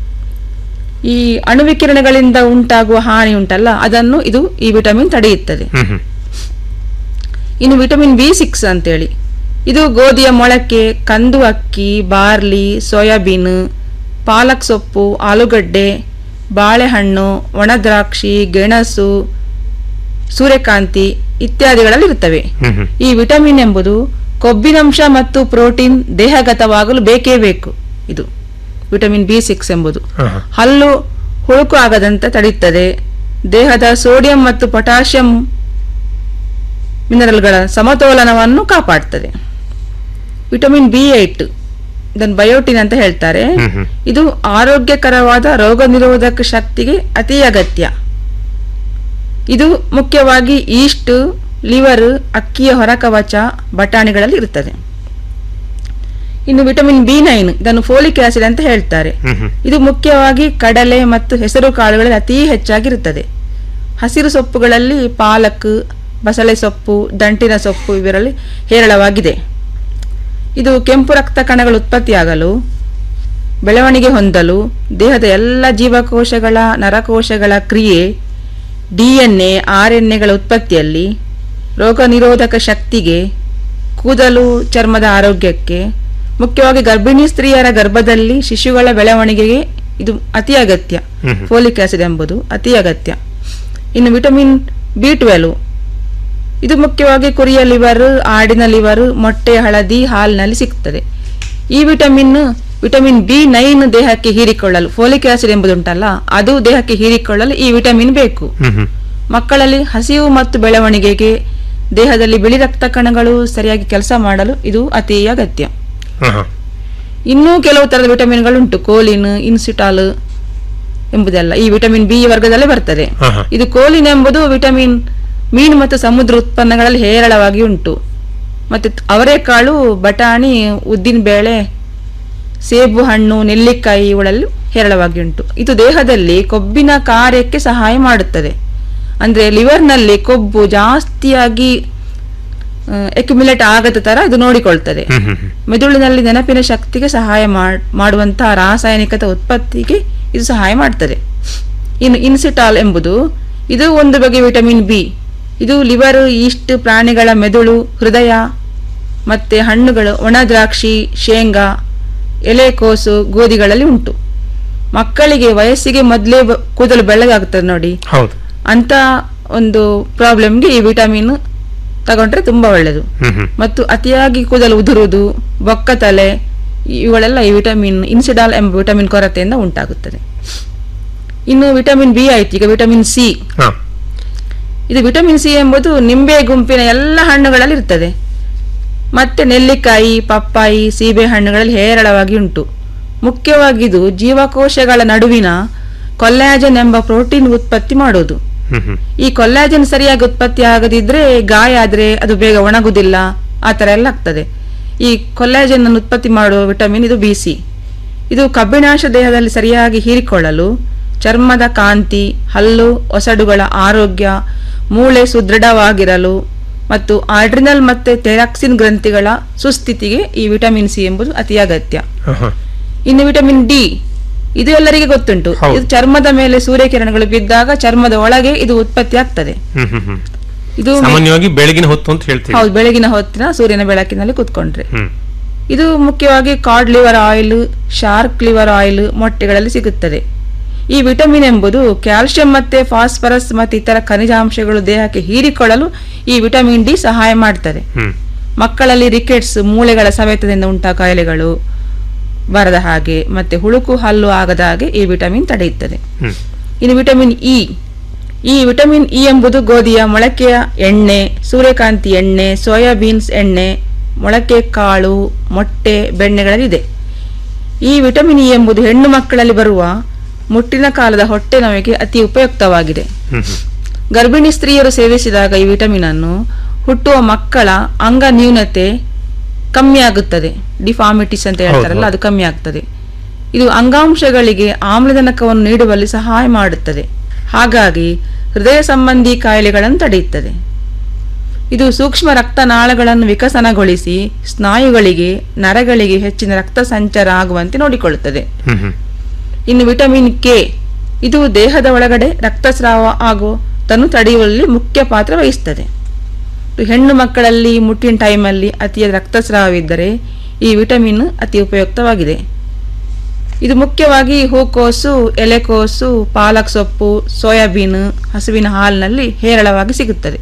ಈ ಅಣುವಿಕಿರಣಗಳಿಂದ ಉಂಟಾಗುವ ಹಾನಿ ಉಂಟಲ್ಲ ಅದನ್ನು ಇದು ಈ ವಿಟಮಿನ್ ತಡೆಯುತ್ತದೆ ಹ್ಮ್ ಹ್ಮ್ ಇನ್ನು ವಿಟಮಿನ್ ಬಿ ಸಿಕ್ಸ್ ಅಂತೇಳಿ ಇದು ಗೋಧಿಯ ಮೊಳಕೆ ಕಂದು ಅಕ್ಕಿ ಬಾರ್ಲಿ ಸೋಯಾಬೀನ್ ಪಾಲಕ್ ಸೊಪ್ಪು ಆಲೂಗಡ್ಡೆ ಬಾಳೆಹಣ್ಣು ಒಣ ದ್ರಾಕ್ಷಿ ಗೆಣಸು ಸೂರ್ಯಕಾಂತಿ ಇತ್ಯಾದಿಗಳಲ್ಲಿ ಇರುತ್ತವೆ ಹ್ಮ್ ಹ್ಮ್ ಈ ವಿಟಮಿನ್ ಎಂಬುದು ಕೊಬ್ಬಿನಂಶ ಮತ್ತು ಪ್ರೋಟೀನ್ ದೇಹಗತವಾಗಲು ಬೇಕೇ ಬೇಕು ಇದು ವಿಟಮಿನ್ ಬಿ ಸಿಕ್ಸ್ ಎಂಬುದು ಹಾ, ಹಾ. ಹಲ್ಲು ಹುಳುಕು ಆಗದಂತೆ ತಡೆಯುತ್ತದೆ ದೇಹದ ಸೋಡಿಯಂ ಮತ್ತು ಪೊಟ್ಯಾಷಿಯಂ ಮಿನರಲ್ಗಳ ಸಮತೋಲನವನ್ನು ಕಾಪಾಡ್ತದೆ ವಿಟಮಿನ್ ಬಿ ಏಟ್ ಇದನ್ನು ಬಯೋಟಿನ್ ಅಂತ ಹೇಳ್ತಾರೆ ಹ್ಮ್ ಹ್ಮ್. ಇದು ಆರೋಗ್ಯಕರವಾದ ರೋಗ ನಿರೋಧಕ ಶಕ್ತಿಗೆ ಅತಿ ಅಗತ್ಯ ಇದು ಮುಖ್ಯವಾಗಿ ಈಸ್ಟ್ ಲಿವರ್ ಅಕ್ಕಿಯ ಹೊರಕವಚ ಬಟಾಣಿಗಳಲ್ಲಿ ಇರುತ್ತದೆ ಇನ್ನು ವಿಟಮಿನ್ ಬಿ ನೈನ್ ಇದನ್ನು ಫೋಲಿಕ್ ಆಸಿಡ್ ಅಂತ ಹೇಳ್ತಾರೆ ಹ್ಮ್ ಹ್ಮ್ ಇದು ಮುಖ್ಯವಾಗಿ ಕಡಲೆ ಮತ್ತು ಹೆಸರು ಕಾಳುಗಳಲ್ಲಿ ಅತಿ ಹೆಚ್ಚಾಗಿರುತ್ತದೆ ಹಸಿರು ಸೊಪ್ಪುಗಳಲ್ಲಿ ಪಾಲಕ್ ಬಸಳೆ ಸೊಪ್ಪು ದಂಟಿನ ಸೊಪ್ಪು ಇವರಲ್ಲಿ ಹೇರಳವಾಗಿದೆ ಇದು ಕೆಂಪು ರಕ್ತ ಕಣಗಳು ಉತ್ಪತ್ತಿಯಾಗಲು ಬೆಳವಣಿಗೆ ಹೊಂದಲು ದೇಹದ ಎಲ್ಲ ಜೀವಕೋಶಗಳ ನರಕೋಶಗಳ ಕ್ರಿಯೆ ಡಿಎನ್ಎ ಆರ್ಎನ್ಎಗಳ ಉತ್ಪತ್ತಿಯಲ್ಲಿ ರೋಗ ನಿರೋಧಕ ಶಕ್ತಿಗೆ ಕೂದಲು ಚರ್ಮದ ಆರೋಗ್ಯಕ್ಕೆ ಮುಖ್ಯವಾಗಿ ಗರ್ಭಿಣಿ ಸ್ತ್ರೀಯರ ಗರ್ಭದಲ್ಲಿ ಶಿಶುಗಳ ಬೆಳವಣಿಗೆಗೆ ಇದು ಅತಿ ಅಗತ್ಯ ಹ್ಮ್ ಹ್ಮ್. ಫೋಲಿಕ್ ಆಸಿಡ್ ಎಂಬುದು ಅತಿ ಅಗತ್ಯ ಇನ್ನು ವಿಟಮಿನ್ ಬಿ ಟ್ವೆಲ್ವ್ ಇದು ಮುಖ್ಯವಾಗಿ ಕುರಿಯ ಲಿವರ್ ಆಡಿನ ಲಿವರ್ ಮೊಟ್ಟೆ ಹಳದಿ ಹಾಲಿನಲ್ಲಿ ಸಿಗ್ತದೆ ಈ ವಿಟಮಿನ್ ವಿಟಮಿನ್ ಬಿ ನೈನ್ ದೇಹಕ್ಕೆ ಹೀರಿಕೊಳ್ಳಲು ಫೋಲಿಕ್ ಆಸಿಡ್ ಎಂಬುದುಂಟಲ್ಲ ಅದು ದೇಹಕ್ಕೆ ಹೀರಿಕೊಳ್ಳಲು ಈ ವಿಟಮಿನ್ ಬೇಕು ಹ್ಮ್ ಹ್ಮ್ ಮಕ್ಕಳಲ್ಲಿ ಹಸಿವು ಮತ್ತು ಬೆಳವಣಿಗೆಗೆ ದೇಹದಲ್ಲಿ ಬಿಳಿ ರಕ್ತ ಕಣಗಳು ಸರಿಯಾಗಿ ಕೆಲಸ ಮಾಡಲು ಇದು ಅತಿ ಅಗತ್ಯ ಹಾ, ಹಾ. ಇನ್ನೂ ಕೆಲವು ತರದ ವಿಟಮಿನ್ಗಳುಂಟು ಕೋಲಿನ್ ಇನ್ಸಿಟಾಲ್ ಎಂಬುದೆಲ್ಲ ಈ ವಿಟಮಿನ್ ಬಿ ವರ್ಗದಲ್ಲೇ ಬರ್ತದೆ ಹಾ, ಹಾ. ಇದು ಕೋಲಿನ್ ಎಂಬುದು ವಿಟಮಿನ್ ಮೀನು ಮತ್ತು ಸಮುದ್ರ ಉತ್ಪನ್ನಗಳಲ್ಲಿ ಹೇರಳವಾಗಿ ಉಂಟು ಮತ್ತೆ ಅವರೆಕಾಳು ಬಟಾಣಿ ಉದ್ದಿನ ಬೇಳೆ ಸೇಬು ಹಣ್ಣು ನೆಲ್ಲಿಕಾಯಿ ಇವುಗಳಲ್ಲಿ ಹೇರಳವಾಗಿ ಉಂಟು ಇದು ದೇಹದಲ್ಲಿ ಕೊಬ್ಬಿನ ಕಾರ್ಯಕ್ಕೆ ಸಹಾಯ ಮಾಡುತ್ತದೆ ಅಂದ್ರೆ ಲಿವರ್ನಲ್ಲಿ ಕೊಬ್ಬು ಜಾಸ್ತಿಯಾಗಿ ಎಕ್ಯುಮಿಲೇಟ್ ಆಗದ ತರ ಇದು ನೋಡಿಕೊಳ್ತದೆ ಹ್ಮ್ ಹ್ಮ್ ಹ್ಮ್. ಮೆದುಳಿನಲ್ಲಿ ನೆನಪಿನ ಶಕ್ತಿಗೆ ಸಹಾಯ ಮಾಡ್- ಮಾಡುವಂತಹ ರಾಸಾಯನಿಕದ ಉತ್ಪತ್ತಿಗೆ ಇದು ಸಹಾಯ ಮಾಡ್ತದೆ ಇನ್ನು ಇನ್ಸಿಟಾಲ್ ಎಂಬುದು ಇದು ಒಂದು ಬಗೆಯ ವಿಟಮಿನ್ ಬಿ ಇದು ಲಿವರ್ ಈಸ್ಟ್ ಪ್ರಾಣಿಗಳ ಮೆದುಳು ಹೃದಯ ಮತ್ತೆ ಹಣ್ಣುಗಳು ಒಣ ದ್ರಾಕ್ಷಿ ಶೇಂಗಾ ಎಲೆಕೋಸು ಗೋಧಿಗಳಲ್ಲಿ ಉಂಟು ಮಕ್ಕಳಿಗೆ ವಯಸ್ಸಿಗೆ ಮೊದಲೇ ಬ- ಕೂದಲು ಬೆಳ್ಳಗಾಗ್ತದೆ ನೋಡಿ ಹೌದು ಅಂತ ಒಂದು ಪ್ರಾಬ್ಲಮ್ಗೆ ಈ ವಿಟಮಿನ್ ತಗೊಂಡ್ರೆ ತುಂಬಾ ಒಳ್ಳೆಯದು ಹ್ಮ್ ಹ್ಮ್ ಮತ್ತು ಅತಿಯಾಗಿ ಕೂದಲು ಉದುರುವುದು ಬೊಕ್ಕ ತಲೆ ಇವುಗಳೆಲ್ಲ ಈ ವಿಟಮಿನ್ ಇನ್ಸಿಡಾಲ್ ಎಂಬ ವಿಟಮಿನ್ ಕೊರತೆಯಿಂದ ಉಂಟಾಗುತ್ತದೆ ಇನ್ನು ವಿಟಮಿನ್ ಬಿ ಆಯ್ತು ಈಗ ವಿಟಮಿನ್ ಸಿ ಹಾ ಇದು ವಿಟಮಿನ್ ಸಿ ಎಂಬುದು ನಿಂಬೆ ಗುಂಪಿನ ಎಲ್ಲ ಹಣ್ಣುಗಳಲ್ಲಿ ಇರ್ತದೆ ಮತ್ತೆ ನೆಲ್ಲಿಕಾಯಿ ಪಪ್ಪಾಯಿ ಸೀಬೆ ಹಣ್ಣುಗಳಲ್ಲಿ ಹೇರಳವಾಗಿ ಉಂಟು ಮುಖ್ಯವಾಗಿ ಇದು ಜೀವಕೋಶಗಳ ನಡುವಿನ ಕೊಲ್ಲಾಜನ್ ಎಂಬ ಪ್ರೋಟೀನ್ ಉತ್ಪತ್ತಿ ಮಾಡೋದು ಹ್ಮ್ ಹ್ಮ್ ಈ ಕೊಲ್ಲಾಜನ್ ಸರಿಯಾಗಿ ಉತ್ಪತ್ತಿ ಆಗದಿದ್ರೆ ಗಾಯ ಆದ್ರೆ ಅದು ಬೇಗ ಒಣಗುದಿಲ್ಲ ಆ ತರ ಎಲ್ಲ ಆಗ್ತದೆ ಈ ಕೊಲ್ಲಾಜನ್ ಅನ್ನು ಉತ್ಪತ್ತಿ ಮಾಡುವ ವಿಟಮಿನ್ ಇದು ಬಿ ಸಿ ಇದು ಕಬ್ಬಿಣಾಂಶ ದೇಹದಲ್ಲಿ ಸರಿಯಾಗಿ ಹೀರಿಕೊಳ್ಳಲು ಚರ್ಮದ ಕಾಂತಿ ಹಲ್ಲು ಒಸಡುಗಳ ಆರೋಗ್ಯ ಮೂಳೆ ಸುದೃಢವಾಗಿರಲು ಮತ್ತು ಆಡ್ರಿನಲ್ ಮತ್ತೆ ಥೆರಾಕ್ಸಿನ್ ಗ್ರಂಥಿಗಳ ಸುಸ್ಥಿತಿಗೆ ಈ ವಿಟಮಿನ್ ಸಿ ಎಂಬುದು ಅತಿ ಅಗತ್ಯ ಹ, ಹ. ಇನ್ನು ವಿಟಮಿನ್ ಡಿ ಇದು ಎಲ್ಲರಿಗೆ ಗೊತ್ತುಂಟು ಹೌದು. ಇದು ಚರ್ಮದ ಮೇಲೆ ಸೂರ್ಯಕಿರಣಗಳು ಬಿದ್ದಾಗ ಚರ್ಮದ ಒಳಗೆ ಇದು ಉತ್ಪತ್ತಿ ಆಗ್ತದೆ ಹ್ಮ್ ಹ್ಮ್ ಹ್ಮ್ ಇದು ಸಾಮಾನ್ಯವಾಗಿ ಬೆಳಗಿನ ಹೊತ್ತು ಅಂತ ಹೇಳ್ತೀವಿ ಹೌದು ಬೆಳಗಿನ ಹೊತ್ತಿನ ಸೂರ್ಯನ ಬೆಳಕಿನಲ್ಲಿ ಕುತ್ಕೊಂಡ್ರೆ ಹ್ಮ್ ಇದು ಮುಖ್ಯವಾಗಿ cod liver oil shark liver oil ಮೊಟ್ಟೆಗಳಲ್ಲಿ ಸಿಗುತ್ತದೆ ಈ ವಿಟಮಿನ್ ಎಂಬುದು ಕ್ಯಾಲ್ಸಿಯಂ ಮತ್ತೆ ಫಾಸ್ಫರಸ್ ಮತ್ತು ಇತರ ಖನಿಜಾಂಶಗಳು ದೇಹಕ್ಕೆ ಹೀರಿಕೊಳ್ಳಲು ಈ ವಿಟಮಿನ್ ಡಿ ಸಹಾಯ ಮಾಡ್ತದೆ ಹ್ಮ್ ಮಕ್ಕಳಲ್ಲಿ ರಿಕೆಟ್ಸ್ ಮೂಳೆಗಳ ಸವೆತದಿಂದ ಉಂಟಾ ಕಾಯಿಲೆಗಳು ಬರದ ಹಾಗೆ ಮತ್ತೆ ಹುಳುಕು ಹಲ್ಲು ಆಗದ ಹಾಗೆ ಈ ವಿಟಮಿನ್ ತಡೆಯುತ್ತದೆ ಹ್ಮ್ ಇನ್ನು ವಿಟಮಿನ್ ಇ ಈ ವಿಟಮಿನ್ ಇ ಎಂಬುದು ಗೋಧಿಯ ಮೊಳಕೆಯ ಎಣ್ಣೆ ಸೂರ್ಯಕಾಂತಿ ಎಣ್ಣೆ ಸೋಯಾಬೀನ್ಸ್ ಎಣ್ಣೆ ಮೊಳಕೆ ಕಾಳು ಮೊಟ್ಟೆ ಬೆಣ್ಣೆಗಳಲ್ಲಿದೆ ಈ ವಿಟಮಿನ್ ಇ ಎಂಬುದು ಹೆಣ್ಣು ಮಕ್ಕಳಲ್ಲಿ ಬರುವ ಮುಟ್ಟಿನ ಕಾಲದ ಹೊಟ್ಟೆ ನೋವಿಗೆ ಅತಿ ಉಪಯುಕ್ತವಾಗಿದೆ ಹ್ಮ್ ಹ್ಮ್ ಗರ್ಭಿಣಿ ಸ್ತ್ರೀಯರು ಸೇವಿಸಿದಾಗ ಈ ವಿಟಮಿನ್ ಅನ್ನು ಹುಟ್ಟುವ ಮಕ್ಕಳ ಅಂಗ ನ್ಯೂನತೆ ಕಮ್ಮಿ ಆಗುತ್ತದೆ ಡಿಫಾರ್ಮಿಟೀಸ್ ಅಂತ ಹೇಳ್ತಾರಲ್ಲ ಅದು ಕಮ್ಮಿ ಆಗ್ತದೆ ಇದು ಅಂಗಾಂಶಗಳಿಗೆ ಆಮ್ಲಜನಕವನ್ನು ನೀಡುವಲ್ಲಿ ಸಹಾಯ ಮಾಡುತ್ತದೆ ಹಾಗಾಗಿ ಹೃದಯ ಸಂಬಂಧಿ ಕಾಯಿಲೆಗಳನ್ನು ತಡೆಯುತ್ತದೆ ಇದು ಸೂಕ್ಷ್ಮ ರಕ್ತನಾಳಗಳನ್ನು ವಿಕಸನಗೊಳಿಸಿ ಸ್ನಾಯುಗಳಿಗೆ ನರಗಳಿಗೆ ಹೆಚ್ಚಿನ ರಕ್ತ ಸಂಚಾರ ಆಗುವಂತೆ ನೋಡಿಕೊಳ್ಳುತ್ತದೆ ಹ್ಮ್ ಹ್ಮ್ ಇನ್ನು ವಿಟಮಿನ್ ಕೆ ಇದು ದೇಹದ ಒಳಗಡೆ ರಕ್ತಸ್ರಾವ ಆಗುವುದನ್ನು ತಡೆಯುವಲ್ಲಿ ಮುಖ್ಯ ಪಾತ್ರ ವಹಿಸ್ತದೆ ಇದು ಹೆಣ್ಣು ಮಕ್ಕಳಲ್ಲಿ ಮುಟ್ಟಿನ ಟೈಮಲ್ಲಿ ಅತಿಯಾದ ರಕ್ತಸ್ರಾವವಿದ್ದರೆ ಈ ವಿಟಮಿನ್ ಅತಿ ಉಪಯುಕ್ತವಾಗಿದೆ ಇದು ಮುಖ್ಯವಾಗಿ ಹೂಕೋಸು ಎಲೆಕೋಸು ಪಾಲಕ್ ಸೊಪ್ಪು ಸೋಯಾಬೀನ್ ಹಸುವಿನ ಹಾಲಿನಲ್ಲಿ ಹೇರಳವಾಗಿ ಸಿಗುತ್ತದೆ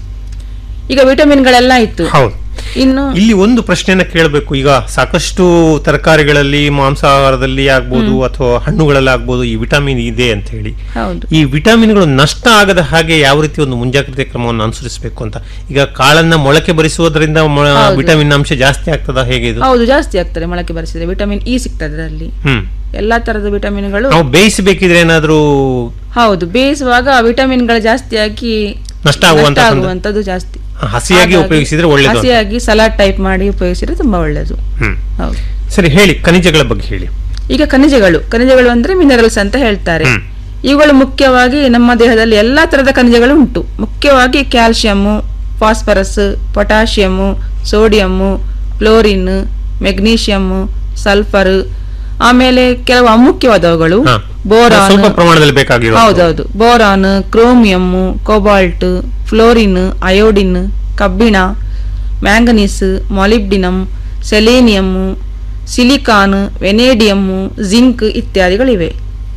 ಈಗ ವಿಟಮಿನ್ಗಳೆಲ್ಲ ಇತ್ತು ಹೌದು ಇನ್ನು ಇಲ್ಲಿ ಒಂದು ಪ್ರಶ್ನೆಯನ್ನ ಕೇಳಬೇಕು ಈಗ ಸಾಕಷ್ಟು ತರಕಾರಿಗಳಲ್ಲಿ ಮಾಂಸಾಹಾರದಲ್ಲಿ ಆಗ್ಬೋದು ಅಥವಾ ಹಣ್ಣುಗಳಲ್ಲಿ ಆಗ್ಬೋದು ಈ ವಿಟಮಿನ್ ಇದೆ ಅಂತ ಹೇಳಿ ಹೌದು ಈ ವಿಟಮಿನ್ಗಳು ನಷ್ಟ ಆಗದ ಹಾಗೆ ಯಾವ ರೀತಿ ಒಂದು ಮುಂಜಾಗ್ರತೆ ಕ್ರಮವನ್ನು ಅನುಸರಿಸಬೇಕು ಅಂತ ಈಗ ಕಾಳನ್ನ ಮೊಳಕೆ ಬರಿಸುವುದರಿಂದ ಮ- ಹೌದು. ವಿಟಮಿನ್ ಅಂಶ ಜಾಸ್ತಿ ಆಗ್ತದ ಹೇಗೆ ಇದು ಹೌದು ಜಾಸ್ತಿ ಆಗ್ತದೆ ಮೊಳಕೆ ಬರಿಸಿದ್ರೆ ವಿಟಮಿನ್ ಇ ಸಿಗ್ತದೆ ಅದರಲ್ಲಿ ಹ್ಮ್ ಎಲ್ಲಾ ತರದ ವಿಟಮಿನ್ಗಳು ನಾವು ಬೇಯಿಸಬೇಕಿದ್ರೆ ಏನಾದ್ರೂ ಹೌದು ಬೇಯಿಸುವಾಗ ವಿಟಮಿನ್ಗಳು ಜಾಸ್ತಿಯಾಗಿ ನಷ್ಟ ಆಗುವಂತ ನಷ್ಟ ಸಂದ- ಆಗುವಂತದ್ದು ಜಾಸ್ತಿ ಹಸಿಯಾಗಿ ಹಾಗಾಗಿ ಉಪಯೋಗಿಸಿದ್ರೆ ಒಳ್ಳೇದು ಅಂತ. ಹಸಿಯಾಗಿ ಸಲಾಡ್ ಟೈಪ್ ಮಾಡಿ ಉಪಯೋಗಿಸಿದ್ರೆ ತುಂಬಾ ಒಳ್ಳೆಯದು ಹ್ಮ್ ಹೌದು ಸರಿ ಹೇಳಿ ಖನಿಜಗಳ ಬಗ್ಗೆ ಹೇಳಿ ಈಗ ಖನಿಜಗಳು ಖನಿಜಗಳು ಅಂದ್ರೆ ಮಿನರಲ್ಸ್ ಅಂತ ಹೇಳ್ತಾರೆ ಹ್ಮ್. ಇವುಗಳು ಮುಖ್ಯವಾಗಿ ನಮ್ಮ ದೇಹದಲ್ಲಿ ಎಲ್ಲಾ ತರದ ಖನಿಜಗಳು ಉಂಟು ಮುಖ್ಯವಾಗಿ calcium phosphorus potassium sodium fluorine magnesium sulphur ಆಮೇಲೆ ಕೆಲವು ಅಮುಖ್ಯವಾದವುಗಳು ಹಾ. ಬೋರಾನ್ ಸ್ವಲ್ಪ ಪ್ರಮಾಣದಲ್ಲಿ ಬೇಕಾಗಿರೋ ಹೌದೌದು boron chromium cobalt fluorine iodine ಕಬ್ಬಿಣ manganese molybdenum selenium silicon vanadium zinc ಇತ್ಯಾದಿಗಳಿವೆ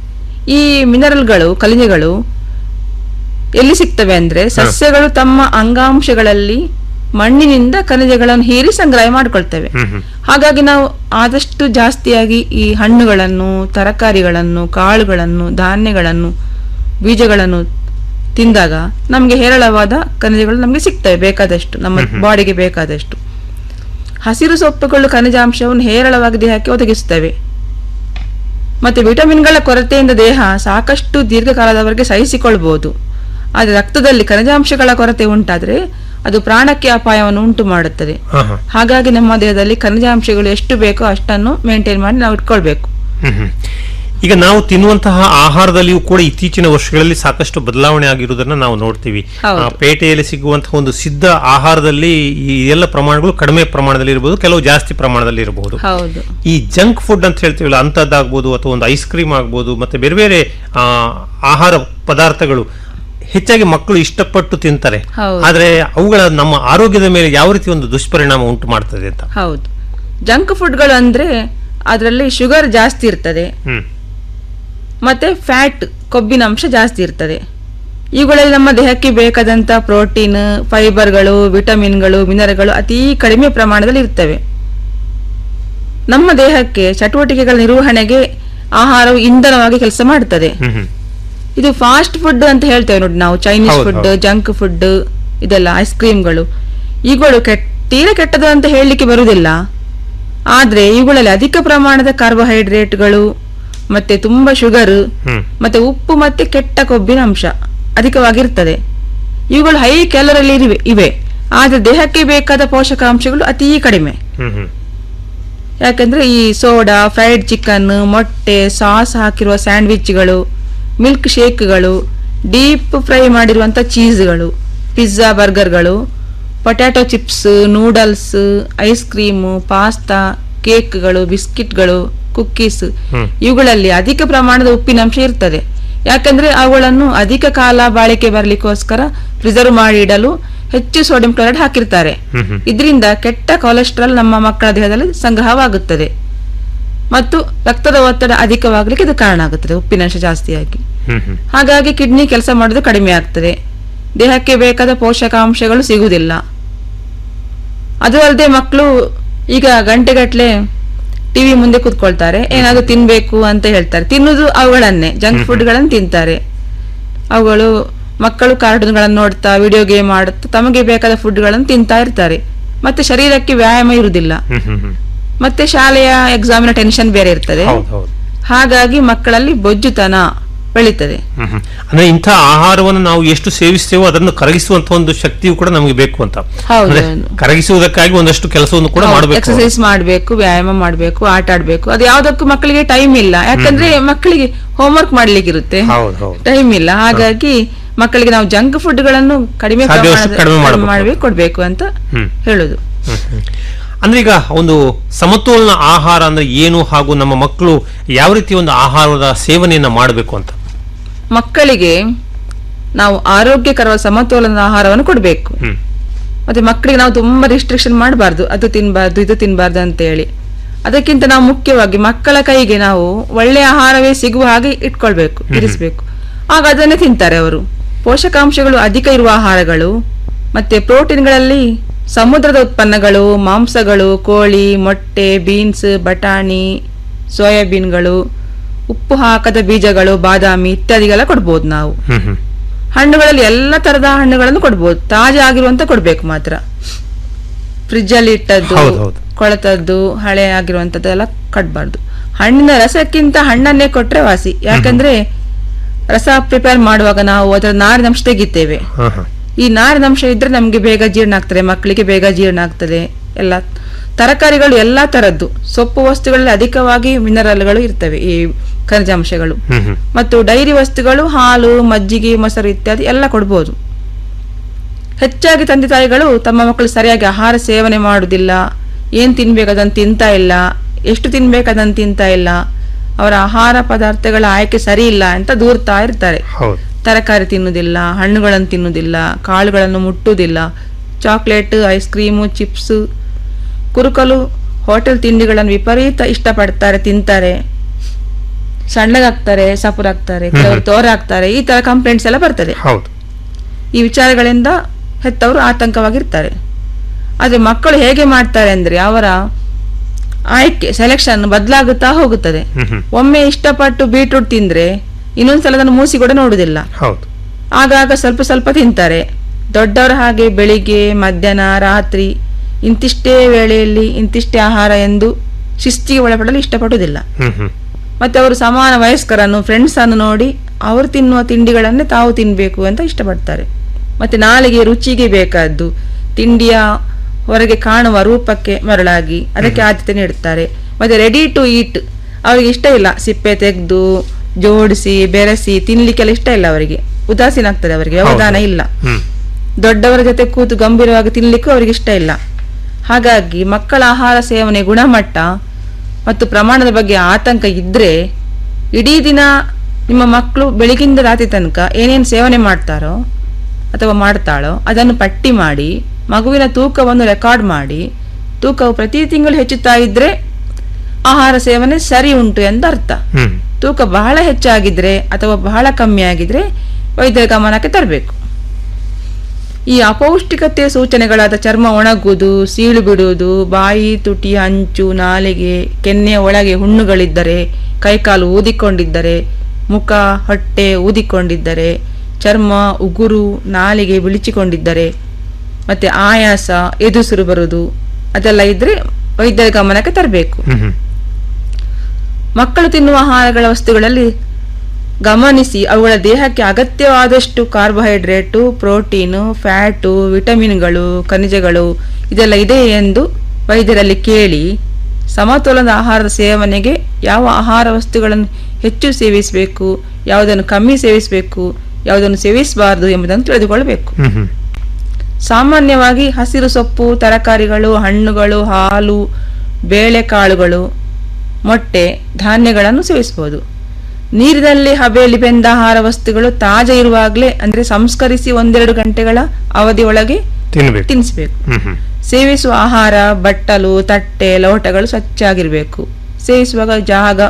ಈ ಮಿನರಲ್ಗಳು ಖನಿಜಗಳು ಎಲ್ಲಿ ಸಿಗ್ತವೆ ಅಂದ್ರೆ ಸಸ್ಯಗಳು ತಮ್ಮ ಅಂಗಾಂಶಗಳಲ್ಲಿ ಮಣ್ಣಿನಿಂದ ಖನಿಜಗಳನ್ನು ಹೀರಿ ಸಂಗ್ರಹ ಮಾಡಿಕೊಳ್ತವೆ ಹ್ಮ್ ಹ್ಮ್ ಹಾಗಾಗಿ ನಾವು ಆದಷ್ಟು ಜಾಸ್ತಿಯಾಗಿ ಈ ಹಣ್ಣುಗಳನ್ನು ತರಕಾರಿಗಳನ್ನು ಕಾಳುಗಳನ್ನು ಧಾನ್ಯಗಳನ್ನು ಬೀಜಗಳನ್ನು ತಿಂದಾಗ ನಮಗೆ ಹೇರಳವಾದ ಖನಿಜಗಳು ನಮಗೆ ಸಿಗ್ತವೆ ಬೇಕಾದಷ್ಟು ನಮ್ಮ ಬಾಡಿಗೆ ಬೇಕಾದಷ್ಟು ಹಸಿರು ಸೊಪ್ಪುಗಳು ಖನಿಜಾಂಶವನ್ನು ಹೇರಳವಾಗಿ ದೇಹಕ್ಕೆ ಒದಗಿಸುತ್ತವೆ ಮತ್ತೆ ವಿಟಮಿನ್ಗಳ ಕೊರತೆಯಿಂದ ದೇಹ ಸಾಕಷ್ಟು ದೀರ್ಘಕಾಲದವರೆಗೆ ಸಹಿಸಿಕೊಳ್ಬಹುದು ಆದರೆ ರಕ್ತದಲ್ಲಿ ಖನಿಜಾಂಶಗಳ ಕೊರತೆ ಉಂಟಾದರೆ ಅದು ಪ್ರಾಣಕ್ಕೆ ಅಪಾಯವನ್ನು ಉಂಟು ಮಾಡುತ್ತದೆ ಹಾ ಹಾ ಹಾಗಾಗಿ ನಮ್ಮ ದೇಹದಲ್ಲಿ ಖನಿಜಾಂಶಗಳು ಎಷ್ಟು ಬೇಕೋ ಅಷ್ಟನ್ನು ಮೇಂಟೈನ್ ಮಾಡಿ ನಾವು ಇಟ್ಕೊಳ್ಬೇಕು ಹ್ಮ್ ಹ್ಮ್. ಈಗ ನಾವು ತಿನ್ನುವಂತಹ ಆಹಾರದಲ್ಲಿಯೂ ಕೂಡ ಇತ್ತೀಚಿನ ವರ್ಷಗಳಲ್ಲಿ ಸಾಕಷ್ಟು ಬದಲಾವಣೆ ಆಗಿರುವುದನ್ನ ನಾವು ನೋಡ್ತೀವಿ ಹೌದು. ಆ, ಪೇಟೆಯಲ್ಲಿ ಸಿಗುವಂತಹ ಒಂದು ಸಿದ್ಧ ಆಹಾರದಲ್ಲಿ ಈ ಎಲ್ಲ ಪ್ರಮಾಣಗಳು ಕಡಿಮೆ ಪ್ರಮಾಣದಲ್ಲಿ ಇರಬಹುದು ಕೆಲವು ಜಾಸ್ತಿ ಪ್ರಮಾಣದಲ್ಲಿ ಇರಬಹುದು ಹೌದು ಈ ಜಂಕ್ ಫುಡ್ ಅಂತ ಹೇಳ್ತೀವಲ್ಲ ಅಂಥದ್ದಾಗ್ಬೋದು ಅಥವಾ ಒಂದು ಐಸ್ ಕ್ರೀಮ್ ಆಗ್ಬೋದು ಮತ್ತೆ ಬೇರೆ ಬೇರೆ ಆ, ಆಹಾರ ಪದಾರ್ಥಗಳು ಹೆಚ್ಚಾಗಿ ಮಕ್ಕಳು ಇಷ್ಟಪಟ್ಟು ತಿಂತಾರೆ ಹೌದು. ಆದ್ರೆ ಅವುಗಳ ನಮ್ಮ ಆರೋಗ್ಯದ ಮೇಲೆ ಯಾವ ರೀತಿ ಒಂದು ದುಷ್ಪರಿಣಾಮ ಉಂಟು ಮಾಡ್ತದೆ ಅಂತ ಹೌದು ಜಂಕ್ ಫುಡ್ಗಳು ಅಂದ್ರೆ ಅದರಲ್ಲಿ ಶುಗರ್ ಜಾಸ್ತಿ ಇರ್ತದೆ ಹ್ಮ್ ಮತ್ತೆ ಫ್ಯಾಟ್ ಕೊಬ್ಬಿನ ಅಂಶ ಜಾಸ್ತಿ ಇರ್ತದೆ ಇವುಗಳಲ್ಲಿ ನಮ್ಮ ದೇಹಕ್ಕೆ ಬೇಕಾದಂತ ಪ್ರೋಟೀನ್ ಫೈಬರ್ಗಳು ವಿಟಮಿನ್ಗಳು ಮಿನರಲ್ಗಳು ಅತಿ ಕಡಿಮೆ ಪ್ರಮಾಣದಲ್ಲಿ ಇರ್ತವೆ ನಮ್ಮ ದೇಹಕ್ಕೆ ಚಟುವಟಿಕೆಗಳ ನಿರ್ವಹಣೆಗೆ ಆಹಾರವು ಇಂಧನವಾಗಿ ಕೆಲಸ ಮಾಡುತ್ತದೆ ಹ್ಮ್ ಹ್ಮ್ ಇದು ಫಾಸ್ಟ್ ಫುಡ್ ಅಂತ ಹೇಳ್ತೇವೆ ನೋಡಿ ನಾವು ಚೈನೀಸ್ ಹೌದು, ಫುಡ್ ಹೌದು. ಜಂಕ್ ಫುಡ್ ಇದೆಲ್ಲ ಐಸ್ ಕ್ರೀಮ್ಗಳು ಇವುಗಳು ಕೆಟ್ಟ ತೀರಾ ಕೆಟ್ಟದು ಅಂತ ಹೇಳಲಿಕ್ಕೆ ಬರುವುದಿಲ್ಲ ಆದ್ರೆ ಇವುಗಳಲ್ಲಿ ಅಧಿಕ ಪ್ರಮಾಣದ ಕಾರ್ಬೋಹೈಡ್ರೇಟ್ಗಳು ಮತ್ತೆ ತುಂಬಾ ಶುಗರ್ ಹ್ಮ್ ಮತ್ತೆ ಉಪ್ಪು ಮತ್ತೆ ಕೆಟ್ಟ ಕೊಬ್ಬಿನ ಅಂಶ ಅಧಿಕವಾಗಿರ್ತದೆ ಇವುಗಳು ಹೈ ಕ್ಯಾಲರಲ್ಲಿ ಇವೆ ಇವೆ ಆದರೆ ದೇಹಕ್ಕೆ ಬೇಕಾದ ಪೋಷಕಾಂಶಗಳು ಅತೀ ಕಡಿಮೆ ಹ್ಮ್ ಹ್ಮ್ ಯಾಕಂದ್ರೆ ಈ ಸೋಡಾ ಫ್ರೈಡ್ ಚಿಕನ್ ಮೊಟ್ಟೆ ಸಾಸ್ ಹಾಕಿರುವ ಸ್ಯಾಂಡ್ವಿಚ್ಗಳು ಮಿಲ್ಕ್ ಶೇಕ್ಗಳು ಡೀಪ್ ಫ್ರೈ ಮಾಡಿರುವಂಥ ಚೀಸ್ಗಳು ಪಿಜ್ಜಾ ಬರ್ಗರ್ಗಳು potato chips noodles ice cream pasta ಕೇಕ್ಗಳು ಬಿಸ್ಕಿಟ್ಗಳು ಕುಕ್ಕೀಸ್ ಇವುಗಳಲ್ಲಿ ಅಧಿಕ ಪ್ರಮಾಣದ ಉಪ್ಪಿನಂಶ ಇರ್ತದೆ ಯಾಕಂದ್ರೆ ಅವುಗಳನ್ನು ಅಧಿಕ ಕಾಲ ಬಾಳಿಕೆ ಬರಲಿಕ್ಕೋಸ್ಕರ ಪ್ರಿಸರ್ವ್ ಮಾಡಿ ಇಡಲು ಹೆಚ್ಚು ಸೋಡಿಯಂ ಕ್ಲೋರೈಡ್ ಹಾಕಿರ್ತಾರೆ ಇದರಿಂದ ಕೆಟ್ಟ ಕೊಲೆಸ್ಟ್ರಾಲ್ ನಮ್ಮ ಮಕ್ಕಳ ದೇಹದಲ್ಲಿ ಸಂಗ್ರಹವಾಗುತ್ತದೆ ಮತ್ತು ರಕ್ತದ ಒತ್ತಡ ಅಧಿಕವಾಗಲಿಕ್ಕೆ ಇದು ಕಾರಣ ಆಗುತ್ತದೆ ಉಪ್ಪಿನಂಶ ಜಾಸ್ತಿಯಾಗಿ ಹ್ಮ್ ಹ್ಮ್ ಹಾಗಾಗಿ ಕಿಡ್ನಿ ಕೆಲಸ ಮಾಡೋದು ಕಡಿಮೆ ಆಗ್ತದೆ ದೇಹಕ್ಕೆ ಬೇಕಾದ ಪೋಷಕಾಂಶಗಳು ಸಿಗುವುದಿಲ್ಲ ಅದು ಅಲ್ಲದೆ ಮಕ್ಕಳು ಈಗ ಗಂಟೆಗಟ್ಲೆ ಟಿವಿ ಮುಂದೆ ಕೂತ್ಕೊಳ್ತಾರೆ ಏನಾದ್ರು ತಿನ್ಬೇಕು ಅಂತ ಹೇಳ್ತಾರೆ ತಿನ್ನುವುದು ಅವುಗಳನ್ನೇ ಜಂಕ್ ಫುಡ್ಗಳನ್ನು ತಿಂತಾರೆ ಅವುಗಳು ಮಕ್ಕಳು ಕಾರ್ಟೂನ್ಗಳನ್ನು ನೋಡ್ತಾ ವಿಡಿಯೋ ಗೇಮ್ ಆಡುತ್ತಾ ತಮಗೆ ಬೇಕಾದ ಫುಡ್ಗಳನ್ನು ತಿಂತಾ ಇರ್ತಾರೆ ಮತ್ತೆ ಶರೀರಕ್ಕೆ ವ್ಯಾಯಾಮ ಇರುವುದಿಲ್ಲ ಹ್ಮ್ ಹ್ಮ್ ಹ್ಮ್ ಮತ್ತೆ ಶಾಲೆಯ ಎಕ್ಸಾಮಿನ ಟೆನ್ಷನ್ ಬೇರೆ ಇರ್ತದೆ ಹೌದು ಹೌದು ಹಾಗಾಗಿ ಮಕ್ಕಳಲ್ಲಿ ಬೊಜ್ಜುತನ ಬೆಳೀತದೆ ಹ್ಮ್ ಹ್ಮ್. ಅಂದ್ರೆ ಇಂಥ ಆಹಾರವನ್ನು ನಾವು ಎಷ್ಟು ಸೇವಿಸ್ತೇವೋ ಅದನ್ನು ಕರಗಿಸುವಂತ ಒಂದು ಶಕ್ತಿಯು ಕೂಡ ನಮಗೆ ಬೇಕು ಅಂತ ಹೌದು, ಅಂದ್ರೆ ಹೌದು. ಕರಗಿಸುವುದಕ್ಕಾಗಿ ಒಂದಷ್ಟು ಕೆಲಸವನ್ನು ಕೂಡ ಮಾಡಬೇಕು ಎಕ್ಸರ್ಸೈಸ್ ಮಾಡಬೇಕು ವ್ಯಾಯಾಮ ಮಾಡಬೇಕು ಆಟ ಆಡ್ಬೇಕು ಅದು ಯಾವ್ದಕ್ಕೂ ಮಕ್ಕಳಿಗೆ ಟೈಮ್ ಇಲ್ಲ ಯಾಕಂದ್ರೆ ಮಕ್ಕಳಿಗೆ ಹೋಮ್ವರ್ಕ್ ಮಾಡ್ಲಿಕ್ಕೆ ಇರುತ್ತೆ ಹೌದು ಹೌದು ಟೈಮ್ ಇಲ್ಲ ಹಾಗಾಗಿ ಮಕ್ಕಳಿಗೆ ನಾವು ಜಂಕ್ ಫುಡ್ ಗಳನ್ನು ಕಡಿಮೆ ಸಾಧ್ಯವಷ್ಟು ಪ್ರಮಾಣದ- ಕಡಿಮೆ ಮಾಡ್ಬೇಕು. ಮಾಡ್ಬೇಕು ಕೊಡ್ಬೇಕು ಅಂತ ಹ್ಮ್. ಹೇಳುದು ಹ್ಮ್, ಹ್ಮ್. ಅಂದ್ರೆ ಈಗ ಒಂದು ಸಮತೋಲನ ಆಹಾರ ಅಂದ್ರೆ ಏನು ಹಾಗೂ ನಮ್ಮ ಮಕ್ಕಳು ಯಾವ ರೀತಿ ಒಂದು ಆಹಾರದ ಸೇವನೆಯನ್ನ ಮಾಡಬೇಕು ಅಂತ ಮಕ್ಕಳಿಗೆ ನಾವು ಆರೋಗ್ಯಕರವಾದ ಸಮತೋಲನದ ಆಹಾರವನ್ನು ಕೊಡಬೇಕು ಹ್ಮ್. ಮತ್ತೆ ಮಕ್ಕಳಿಗೆ ನಾವು ತುಂಬಾ ರಿಸ್ಟ್ರಿಕ್ಷನ್ ಮಾಡಬಾರ್ದು ಅದು ತಿನ್ಬಾರ್ದು ಇದು ತಿನ್ಬಾರ್ದು ಅಂತ ಹೇಳಿ ಅದಕ್ಕಿಂತ ನಾವು ಮುಖ್ಯವಾಗಿ ಮಕ್ಕಳ ಕೈಗೆ ನಾವು ಒಳ್ಳೆಯ ಆಹಾರವೇ ಸಿಗುವ ಹಾಗೆ ಇಟ್ಕೊಳ್ಬೇಕು ಇರಿಸ್ಬೇಕು ಆಗ ಅದನ್ನೇ ತಿಂತಾರೆ ಅವರು ಪೋಷಕಾಂಶಗಳು ಅಧಿಕ ಇರುವ ಆಹಾರಗಳು ಮತ್ತೆ ಪ್ರೋಟೀನ್ಗಳಲ್ಲಿ ಸಮುದ್ರದ ಉತ್ಪನ್ನಗಳು ಮಾಂಸಗಳು ಕೋಳಿ ಮೊಟ್ಟೆ ಬೀನ್ಸ್ ಬಟಾಣಿ ಸೋಯಾಬೀನ್ಗಳು ಉಪ್ಪು ಹಾಕದ ಬೀಜಗಳು ಬಾದಾಮಿ ಇತ್ಯಾದಿಗೆಲ್ಲ ಕೊಡ್ಬೋದು ನಾವು ಹ್ಮ್ ಹ್ಮ್ ಹಣ್ಣುಗಳಲ್ಲಿ ಎಲ್ಲ ತರದ ಹಣ್ಣುಗಳನ್ನು ಕೊಡ್ಬೋದು ತಾಜಾ ಆಗಿರುವಂತ ಕೊಡ್ಬೇಕು ಮಾತ್ರ ಫ್ರಿಜ್ ಅಲ್ಲಿ ಇಟ್ಟದ್ದು ಹೌದು, ಹೌದು. ಕೊಳತದ್ದು ಹಳೆ ಆಗಿರುವಂತದ್ದೆಲ್ಲ ಕಟ್ಬಾರ್ದು ಹಣ್ಣಿನ ರಸಕ್ಕಿಂತ ಹಣ್ಣನ್ನೇ ಕೊಟ್ರೆ ವಾಸಿ ಯಾಕಂದ್ರೆ ರಸ ಪ್ರಿಪೇರ್ ಮಾಡುವಾಗ ನಾವು ಅದರ ನಾರಿನಂಶ ತೆಗಿತೇವೆ ಹಾ ಹಾ ಈ ನಾರಿನಂಶ ಇದ್ರೆ ನಮ್ಗೆ ಬೇಗ ಜೀರ್ಣ ಆಗ್ತದೆ ಮಕ್ಕಳಿಗೆ ಬೇಗ ಜೀರ್ಣ ಆಗ್ತದೆ ಎಲ್ಲ ತರಕಾರಿಗಳು ಎಲ್ಲಾ ತರದ್ದು ಸೊಪ್ಪು ವಸ್ತುಗಳಲ್ಲಿ ಅಧಿಕವಾಗಿ ಮಿನರಲ್ಗಳು ಇರ್ತವೆ ಈ ಖನಿಜಾಂಶಗಳು ಹ್ಮ್ ಹ್ಮ್ ಮತ್ತು ಡೈರಿ ವಸ್ತುಗಳು ಹಾಲು ಮಜ್ಜಿಗೆ ಮೊಸರು ಇತ್ಯಾದಿ ಎಲ್ಲ ಕೊಡ್ಬೋದು ಹೆಚ್ಚಾಗಿ ತಂದೆ ತಾಯಿಗಳು ತಮ್ಮ ಮಕ್ಕಳು ಸರಿಯಾಗಿ ಆಹಾರ ಸೇವನೆ ಮಾಡುವುದಿಲ್ಲ ಏನ್ ತಿನ್ಬೇಕು ಅದನ್ನು ತಿಂತಾ ಇಲ್ಲ ಎಷ್ಟು ತಿನ್ಬೇಕು ಅದನ್ನು ತಿಂತಾ ಇಲ್ಲ ಅವರ ಆಹಾರ ಪದಾರ್ಥಗಳ ಆಯ್ಕೆ ಸರಿ ಇಲ್ಲ ಅಂತ ದೂರ್ತಾ ಇರ್ತಾರೆ ಹೌದು ತರಕಾರಿ ತಿನ್ನುವುದಿಲ್ಲ ಹಣ್ಣುಗಳನ್ನು ತಿನ್ನುವುದಿಲ್ಲ ಕಾಳುಗಳನ್ನು ಮುಟ್ಟುವುದಿಲ್ಲ ಚಾಕ್ಲೇಟ್ ಐಸ್ ಕ್ರೀಮು ಚಿಪ್ಸ್ ಕುರುಕಲು ಹೋಟೆಲ್ ತಿಂಡಿಗಳನ್ನು ವಿಪರೀತ ಇಷ್ಟಪಡ್ತಾರೆ ತಿಂತಾರೆ ಸಣ್ಣಗಾಗ್ತಾರೆ ಸಪುರಾಗ್ತಾರೆ ಕೆಲವರು ತೋರಾಗ್ತಾರೆ ಈ ತರ ಕಂಪ್ಲೇಂಟ್ಸ್ ಎಲ್ಲ ಬರ್ತದೆ ಹೌದು ಈ ವಿಚಾರಗಳಿಂದ ಹೆತ್ತವರು ಆತಂಕವಾಗಿರ್ತಾರೆ ಆದ್ರೆ ಮಕ್ಕಳು ಹೇಗೆ ಮಾಡ್ತಾರೆ ಅಂದ್ರೆ ಅವರ ಆಯ್ಕೆ ಸೆಲೆಕ್ಷನ್ ಬದಲಾಗುತ್ತಾ ಹೋಗುತ್ತದೆ ಹ್ಮ್ ಹ್ಮ್ ಒಮ್ಮೆ ಇಷ್ಟಪಟ್ಟು ಬೀಟ್ರೂಟ್ ತಿಂದ್ರೆ ಇನ್ನೊಂದ್ಸಲ ಅದನ್ನು ಮೂಸಿ ಕೂಡ ನೋಡುದಿಲ್ಲ ಹೌದು ಆಗಾಗ ಸ್ವಲ್ಪ ಸ್ವಲ್ಪ ತಿಂತಾರೆ ದೊಡ್ಡವರ ಹಾಗೆ ಬೆಳಿಗ್ಗೆ ಮಧ್ಯಾಹ್ನ ರಾತ್ರಿ ಇಂತಿಷ್ಟೇ ವೇಳೆಯಲ್ಲಿ ಇಂತಿಷ್ಟೇ ಆಹಾರ ಎಂದು ಶಿಸ್ತಿಗೆ ಒಳಪಡಲು ಇಷ್ಟಪಡುವುದಿಲ್ಲ ಹ್ಮ್ ಹ್ಮ್ ಮತ್ತೆ ಅವರು ಸಮಾನ ವಯಸ್ಕರನ್ನು ಫ್ರೆಂಡ್ಸ್ ಅನ್ನು ನೋಡಿ ಅವರು ತಿನ್ನುವ ತಿಂಡಿಗಳನ್ನೇ ತಾವು ತಿನ್ಬೇಕು ಅಂತ ಇಷ್ಟಪಡ್ತಾರೆ ಮತ್ತೆ ನಾಳೆಗೆ ರುಚಿಗೆ ಬೇಕಾದ್ದು ತಿಂಡಿಯ ಹೊರಗೆ ಕಾಣುವ ರೂಪಕ್ಕೆ ಮರಳಾಗಿ ಅದಕ್ಕೆ ಆದ್ಯತೆ ನೀಡುತ್ತಾರೆ ಮತ್ತೆ ರೆಡಿ ಟು ಈಟ್ ಅವರಿಗೆ ಇಷ್ಟ ಇಲ್ಲ ಸಿಪ್ಪೆ ತೆಗೆದು ಜೋಡಿಸಿ ಬೆರೆಸಿ ತಿನ್ಲಿಕ್ಕೆಲ್ಲ ಇಷ್ಟ ಇಲ್ಲ ಅವರಿಗೆ ಉದಾಸೀನ ಆಗ್ತದೆ ಅವರಿಗೆ ವ್ಯವಧಾನ ಇಲ್ಲ ಹ್ಮ್ ದೊಡ್ಡವರ ಜೊತೆ ಕೂತು ಗಂಭೀರವಾಗಿ ತಿನ್ಲಿಕ್ಕೂ ಅವರಿಗೆ ಇಷ್ಟ ಇಲ್ಲ ಹಾಗಾಗಿ ಮಕ್ಕಳ ಆಹಾರ ಸೇವನೆ ಗುಣಮಟ್ಟ ಮತ್ತು ಪ್ರಮಾಣದ ಬಗ್ಗೆ ಆತಂಕ ಇದ್ರೆ ಇಡೀ ದಿನ ನಿಮ್ಮ ಮಕ್ಕಳು ಬೆಳಗಿಂದ ರಾತ್ರಿ ತನಕ ಏನೇನು ಸೇವನೆ ಮಾಡ್ತಾರೋ ಅಥವಾ ಮಾಡ್ತಾಳೋ ಅದನ್ನು ಪಟ್ಟಿ ಮಾಡಿ ಮಗುವಿನ ತೂಕವನ್ನು ರೆಕಾರ್ಡ್ ಮಾಡಿ ತೂಕವು ಪ್ರತಿ ತಿಂಗಳು ಹೆಚ್ಚುತ್ತಾ ಇದ್ರೆ ಆಹಾರ ಸೇವನೆ ಸರಿ ಉಂಟು ಎಂದು ಅರ್ಥ ಹ್ಮ್ ತೂಕ ಬಹಳ ಹೆಚ್ಚಾಗಿದ್ರೆ ಅಥವಾ ಬಹಳ ಕಮ್ಮಿ ಆಗಿದ್ರೆ ವೈದ್ಯರ ಗಮನಕ್ಕೆ ತರಬೇಕು ಈ ಅಪೌಷ್ಟಿಕತೆಯ ಸೂಚನೆಗಳಾದ ಚರ್ಮ ಒಣಗುವುದು ಸೀಳು ಬಿಡುವುದು ಬಾಯಿ ತುಟಿ ಅಂಚು ನಾಲಿಗೆ ಕೆನ್ನೆಯ ಒಳಗೆ ಹುಣ್ಣುಗಳಿದ್ದರೆ ಕೈಕಾಲು ಊದಿಕೊಂಡಿದ್ದರೆ ಮುಖ ಹೊಟ್ಟೆ ಊದಿಕೊಂಡಿದ್ದರೆ ಚರ್ಮ ಉಗುರು ನಾಲಿಗೆ ಬಿಳಿಚಿಕೊಂಡಿದ್ದರೆ ಮತ್ತೆ ಆಯಾಸ ಎದುಸುರು ಬರುವುದು ಅದೆಲ್ಲ ಇದ್ರೆ ವೈದ್ಯರ ಗಮನಕ್ಕೆ ತರಬೇಕು ಹ್ಮ್ ಹ್ಮ್ ಮಕ್ಕಳು ತಿನ್ನುವ ಆಹಾರಗಳ ವಸ್ತುಗಳಲ್ಲಿ ಗಮನಿಸಿ ಅವುಗಳ ದೇಹಕ್ಕೆ ಅಗತ್ಯವಾದಷ್ಟು ಕಾರ್ಬೋಹೈಡ್ರೇಟು ಪ್ರೋಟೀನು ಫ್ಯಾಟು ವಿಟಮಿನ್ಗಳು ಖನಿಜಗಳು ಇದೆಲ್ಲ ಇದೆ ಎಂದು ವೈದ್ಯರಲ್ಲಿ ಕೇಳಿ ಸಮತೋಲನದ ಆಹಾರದ ಸೇವನೆಗೆ ಯಾವ ಆಹಾರ ವಸ್ತುಗಳನ್ನು ಹೆಚ್ಚು ಸೇವಿಸಬೇಕು ಯಾವುದನ್ನು ಕಮ್ಮಿ ಸೇವಿಸಬೇಕು ಯಾವುದನ್ನು ಸೇವಿಸಬಾರದು ಎಂಬುದನ್ನು ತಿಳಿದುಕೊಳ್ಳಬೇಕು ಹ್ಮ್ ಹ್ಮ್ ಸಾಮಾನ್ಯವಾಗಿ ಹಸಿರು ಸೊಪ್ಪು ತರಕಾರಿಗಳು ಹಣ್ಣುಗಳು ಹಾಲು ಬೇಳೆಕಾಳುಗಳು ಮೊಟ್ಟೆ ಧಾನ್ಯಗಳನ್ನು ಸೇವಿಸಬಹುದು ನೀರಿನಲ್ಲಿ ಹಬೆಯಲ್ಲಿ ಬೆಂದ ಆಹಾರ ವಸ್ತುಗಳು ತಾಜಾ ಇರುವಾಗಲೇ ಅಂದ್ರೆ ಸಂಸ್ಕರಿಸಿ ಒಂದೆರಡು ಗಂಟೆಗಳ ಅವಧಿಯೊಳಗೆ ತಿನ್ಬೇಕು ತಿನ್ನಿಸಬೇಕು ಹ್ಮ್ ಹ್ಮ್ ಸೇವಿಸುವ ಆಹಾರ ಬಟ್ಟಲು ತಟ್ಟೆ ಲೋಟಗಳು ಸ್ವಚ್ಛಾಗಿರಬೇಕು ಸೇವಿಸುವಾಗ ಜಾಗ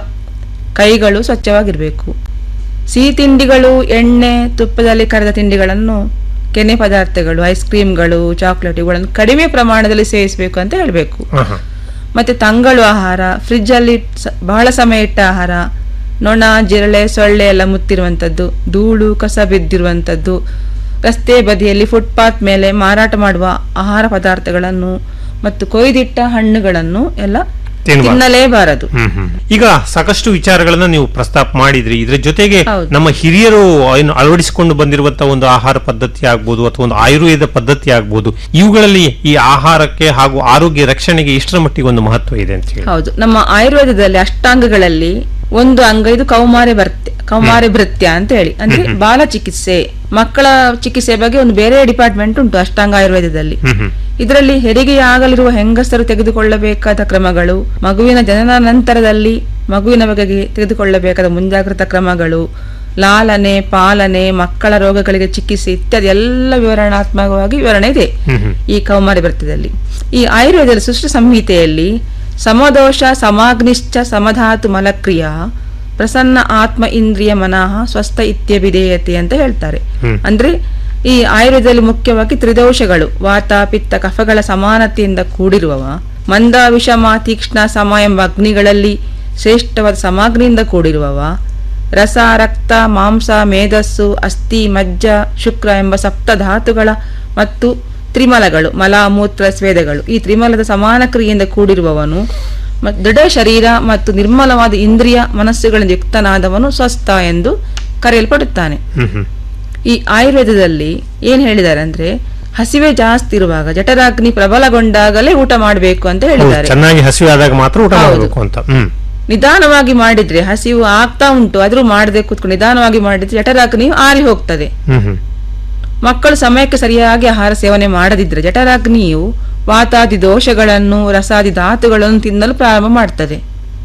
ಕೈಗಳು ಸ್ವಚ್ಛವಾಗಿರಬೇಕು ಸಿಹಿ ತಿಂಡಿಗಳು ಎಣ್ಣೆ ತುಪ್ಪದಲ್ಲಿ ಕರೆದ ತಿಂಡಿಗಳನ್ನು ಕೆನೆ ಪದಾರ್ಥಗಳು ಐಸ್ ಕ್ರೀಮ್ಗಳು ಚಾಕ್ಲೇಟ್ ಇವುಗಳನ್ನು ಕಡಿಮೆ ಪ್ರಮಾಣದಲ್ಲಿ ಸೇವಿಸಬೇಕು ಅಂತ ಹೇಳಬೇಕು ಹಾ ಹಾ ಮತ್ತೆ ತಂಗಳು ಆಹಾರ ಫ್ರಿಜ್ ಅಲ್ಲಿ ಸ- ಬಹಳ ಸಮಯ ಇಟ್ಟ ಆಹಾರ ನೊಣ ಜಿರಳೆ ಸೊಳ್ಳೆ ಎಲ್ಲ ಮುತ್ತಿರುವಂಥದ್ದು ಧೂಳು ಕಸ ಬಿದ್ದಿರುವಂಥದ್ದು ರಸ್ತೆ ಬದಿಯಲ್ಲಿ ಫುಟ್ಪಾತ್ ಮೇಲೆ ಮಾರಾಟ ಮಾಡುವ ಆಹಾರ ಪದಾರ್ಥಗಳನ್ನು ಮತ್ತು ಕೊಯ್ದಿಟ್ಟ ಹಣ್ಣುಗಳನ್ನು ಎಲ್ಲ ತಿನ್ಬಾರ್ದು. ತಿನ್ನಲೇಬಾರದು ಹ್ಮ್ ಹ್ಮ್ ಈಗ ಸಾಕಷ್ಟು ವಿಚಾರಗಳನ್ನ ನೀವು ಪ್ರಸ್ತಾಪ ಮಾಡಿದ್ರಿ ಇದ್ರ ಜೊತೆಗೆ ಹೌದು. ನಮ್ಮ ಹಿರಿಯರು ಏನು ಅಳವಡಿಸಿಕೊಂಡು ಬಂದಿರುವಂತಹ ಒಂದು ಆಹಾರ ಪದ್ಧತಿ ಆಗ್ಬೋದು ಅಥವಾ ಒಂದು ಆಯುರ್ವೇದ ಪದ್ಧತಿ ಆಗ್ಬೋದು ಇವುಗಳಲ್ಲಿ ಈ ಆಹಾರಕ್ಕೆ ಹಾಗೂ ಆರೋಗ್ಯ ರಕ್ಷಣೆಗೆ ಎಷ್ಟರ ಮಟ್ಟಿಗೆ ಒಂದು ಮಹತ್ವ ಇದೆ ಅಂತ ಹೇಳಿ ಹೌದು ನಮ್ಮ ಆಯುರ್ವೇದದಲ್ಲಿ ಅಷ್ಟಾಂಗಗಳಲ್ಲಿ ಒಂದು ಅಂಗ ಇದು ಕೌಮಾರ ಭರ್ತ್ಯ ಕೌಮಾರ ಭೃತ್ಯ ಅಂತ ಹೇಳಿ ಅಂದ್ರೆ ಬಾಲ ಚಿಕಿತ್ಸೆ ಮಕ್ಕಳ ಚಿಕಿತ್ಸೆ ಬಗ್ಗೆ ಒಂದು ಬೇರೆ ಡಿಪಾರ್ಟ್ಮೆಂಟ್ ಉಂಟು ಅಷ್ಟಾಂಗ ಆಯುರ್ವೇದದಲ್ಲಿ ಹ್ಮ್ ಹ್ಮ್ ಇದರಲ್ಲಿ ಹೆರಿಗೆಯಾಗಲಿರುವ ಹೆಂಗಸರು ತೆಗೆದುಕೊಳ್ಳಬೇಕಾದ ಕ್ರಮಗಳು ಮಗುವಿನ ಜನನ ನಂತರದಲ್ಲಿ ಮಗುವಿನ ಬಗೆಗೆ ತೆಗೆದುಕೊಳ್ಳಬೇಕಾದ ಮುಂಜಾಗ್ರತಾ ಕ್ರಮಗಳು ಲಾಲನೆ ಪಾಲನೆ ಮಕ್ಕಳ ರೋಗಗಳಿಗೆ ಚಿಕಿತ್ಸೆ ಇತ್ಯಾದಿ ಎಲ್ಲ ವಿವರಣಾತ್ಮಕವಾಗಿ ವಿವರಣೆ ಇದೆ ಹ್ಮ್ ಹ್ಮ್ ಈ ಕೌಮಾರಿ ಭರ್ತದಲ್ಲಿ ಈ ಆಯುರ್ವೇದದ ಸೃಷ್ಟಿ ಸಂಹಿತೆಯಲ್ಲಿ ಸಮದೋಷ ಸಮಾಗ್ನಿಶ್ಚ ಸಮಧಾತು ಮಲಕ್ರಿಯ ಪ್ರಸನ್ನ ಆತ್ಮ ಇಂದ್ರಿಯ ಮನಃ ಸ್ವಸ್ಥ ಇತ್ಯಭಿಧೇಯತೆ ಅಂತ ಹೇಳ್ತಾರೆ ಹ್ಮ್. ಅಂದ್ರೆ ಈ ಆಯುರ್ವೇದದಲ್ಲಿ ಮುಖ್ಯವಾಗಿ ತ್ರಿದೋಷಗಳು ವಾತ ಪಿತ್ತ ಕಫಗಳ ಸಮಾನತೆಯಿಂದ ಕೂಡಿರುವವ ಮಂದ ವಿಷಮ ತೀಕ್ಷ್ಣ ಸಮ ಎಂಬ ಅಗ್ನಿಗಳಲ್ಲಿ ಶ್ರೇಷ್ಠವಾದ ಸಮಾಗ್ನಿಯಿಂದ ಕೂಡಿರುವವ ರಸ ರಕ್ತ ಮಾಂಸ ಮೇಧಸ್ಸು ಅಸ್ಥಿ ಮಜ್ಜ ಶುಕ್ರ ಎಂಬ ಸಪ್ತ ಧಾತುಗಳ ಮತ್ತು ತ್ರಿಮಲಗಳು ಮಲ ಮೂತ್ರ ಸ್ವೇದಗಳು ಈ ತ್ರಿಮಲದ ಸಮಾನ ಕ್ರಿಯೆಯಿಂದ ಕೂಡಿರುವವನು ಮತ್ತು ದೃಢ ಶರೀರ ಮತ್ತು ನಿರ್ಮಲವಾದ ಇಂದ್ರಿಯ ಮನಸ್ಸುಗಳಿಂದ ಯುಕ್ತನಾದವನು ಸ್ವಸ್ಥ ಎಂದು ಕರೆಯಲ್ಪಡುತ್ತಾನೆ ಹ್ಮ್ ಹ್ಮ್ ಈ ಆಯುರ್ವೇದದಲ್ಲಿ ಏನ್ ಹೇಳಿದ್ದಾರೆ ಅಂದ್ರೆ ಹಸಿವೆ ಜಾಸ್ತಿ ಇರುವಾಗ ಜಠರಾಗ್ನಿ ಪ್ರಬಲಗೊಂಡಾಗಲೇ ಊಟ ಮಾಡಬೇಕು ಅಂತ ಹೌದು, ಹೇಳಿದ್ದಾರೆ ಚೆನ್ನಾಗಿ ಹಸಿವೆ ಆದಾಗ ಮಾತ್ರ ಊಟ ಹೌದು. ಮಾಡಬೇಕು ಅಂತ ಹ್ಮ್ ನಿಧಾನವಾಗಿ ಮಾಡಿದ್ರೆ ಹಸಿವು ಆಗ್ತಾ ಉಂಟು ಆದ್ರೂ ಮಾಡದೆ ಕೂತ್ಕೊಂಡು ನಿಧಾನವಾಗಿ ಮಾಡಿದ್ರೆ ಜಠರಾಗ್ನಿ ಆರಿ ಹೋಗ್ತದೆ ಹ್ಮ್ ಹ್ಮ್ ಮಕ್ಕಳು ಸಮಯಕ್ಕೆ ಸರಿಯಾಗಿ ಆಹಾರ ಸೇವನೆ ಮಾಡದಿದ್ರೆ ಜಠರಾಗ್ನಿಯು ವಾತಾದಿ ದೋಷಗಳನ್ನು ರಸಾದಿ ಧಾತುಗಳನ್ನು ತಿನ್ನಲು ಪ್ರಾರಂಭ ಮಾಡ್ತದೆ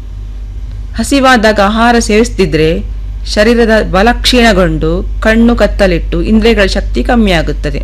ಹಸಿವಾದಾಗ ಆಹಾರ ಸೇವಿಸ್ತಿದ್ರೆ ಶರೀರದ ಬಲ ಕ್ಷೀಣಗೊಂಡು ಕಣ್ಣು ಕತ್ತಲಿಟ್ಟು ಇಂದ್ರಿಯಗಳ ಶಕ್ತಿ ಕಮ್ಮಿ ಆಗುತ್ತದೆ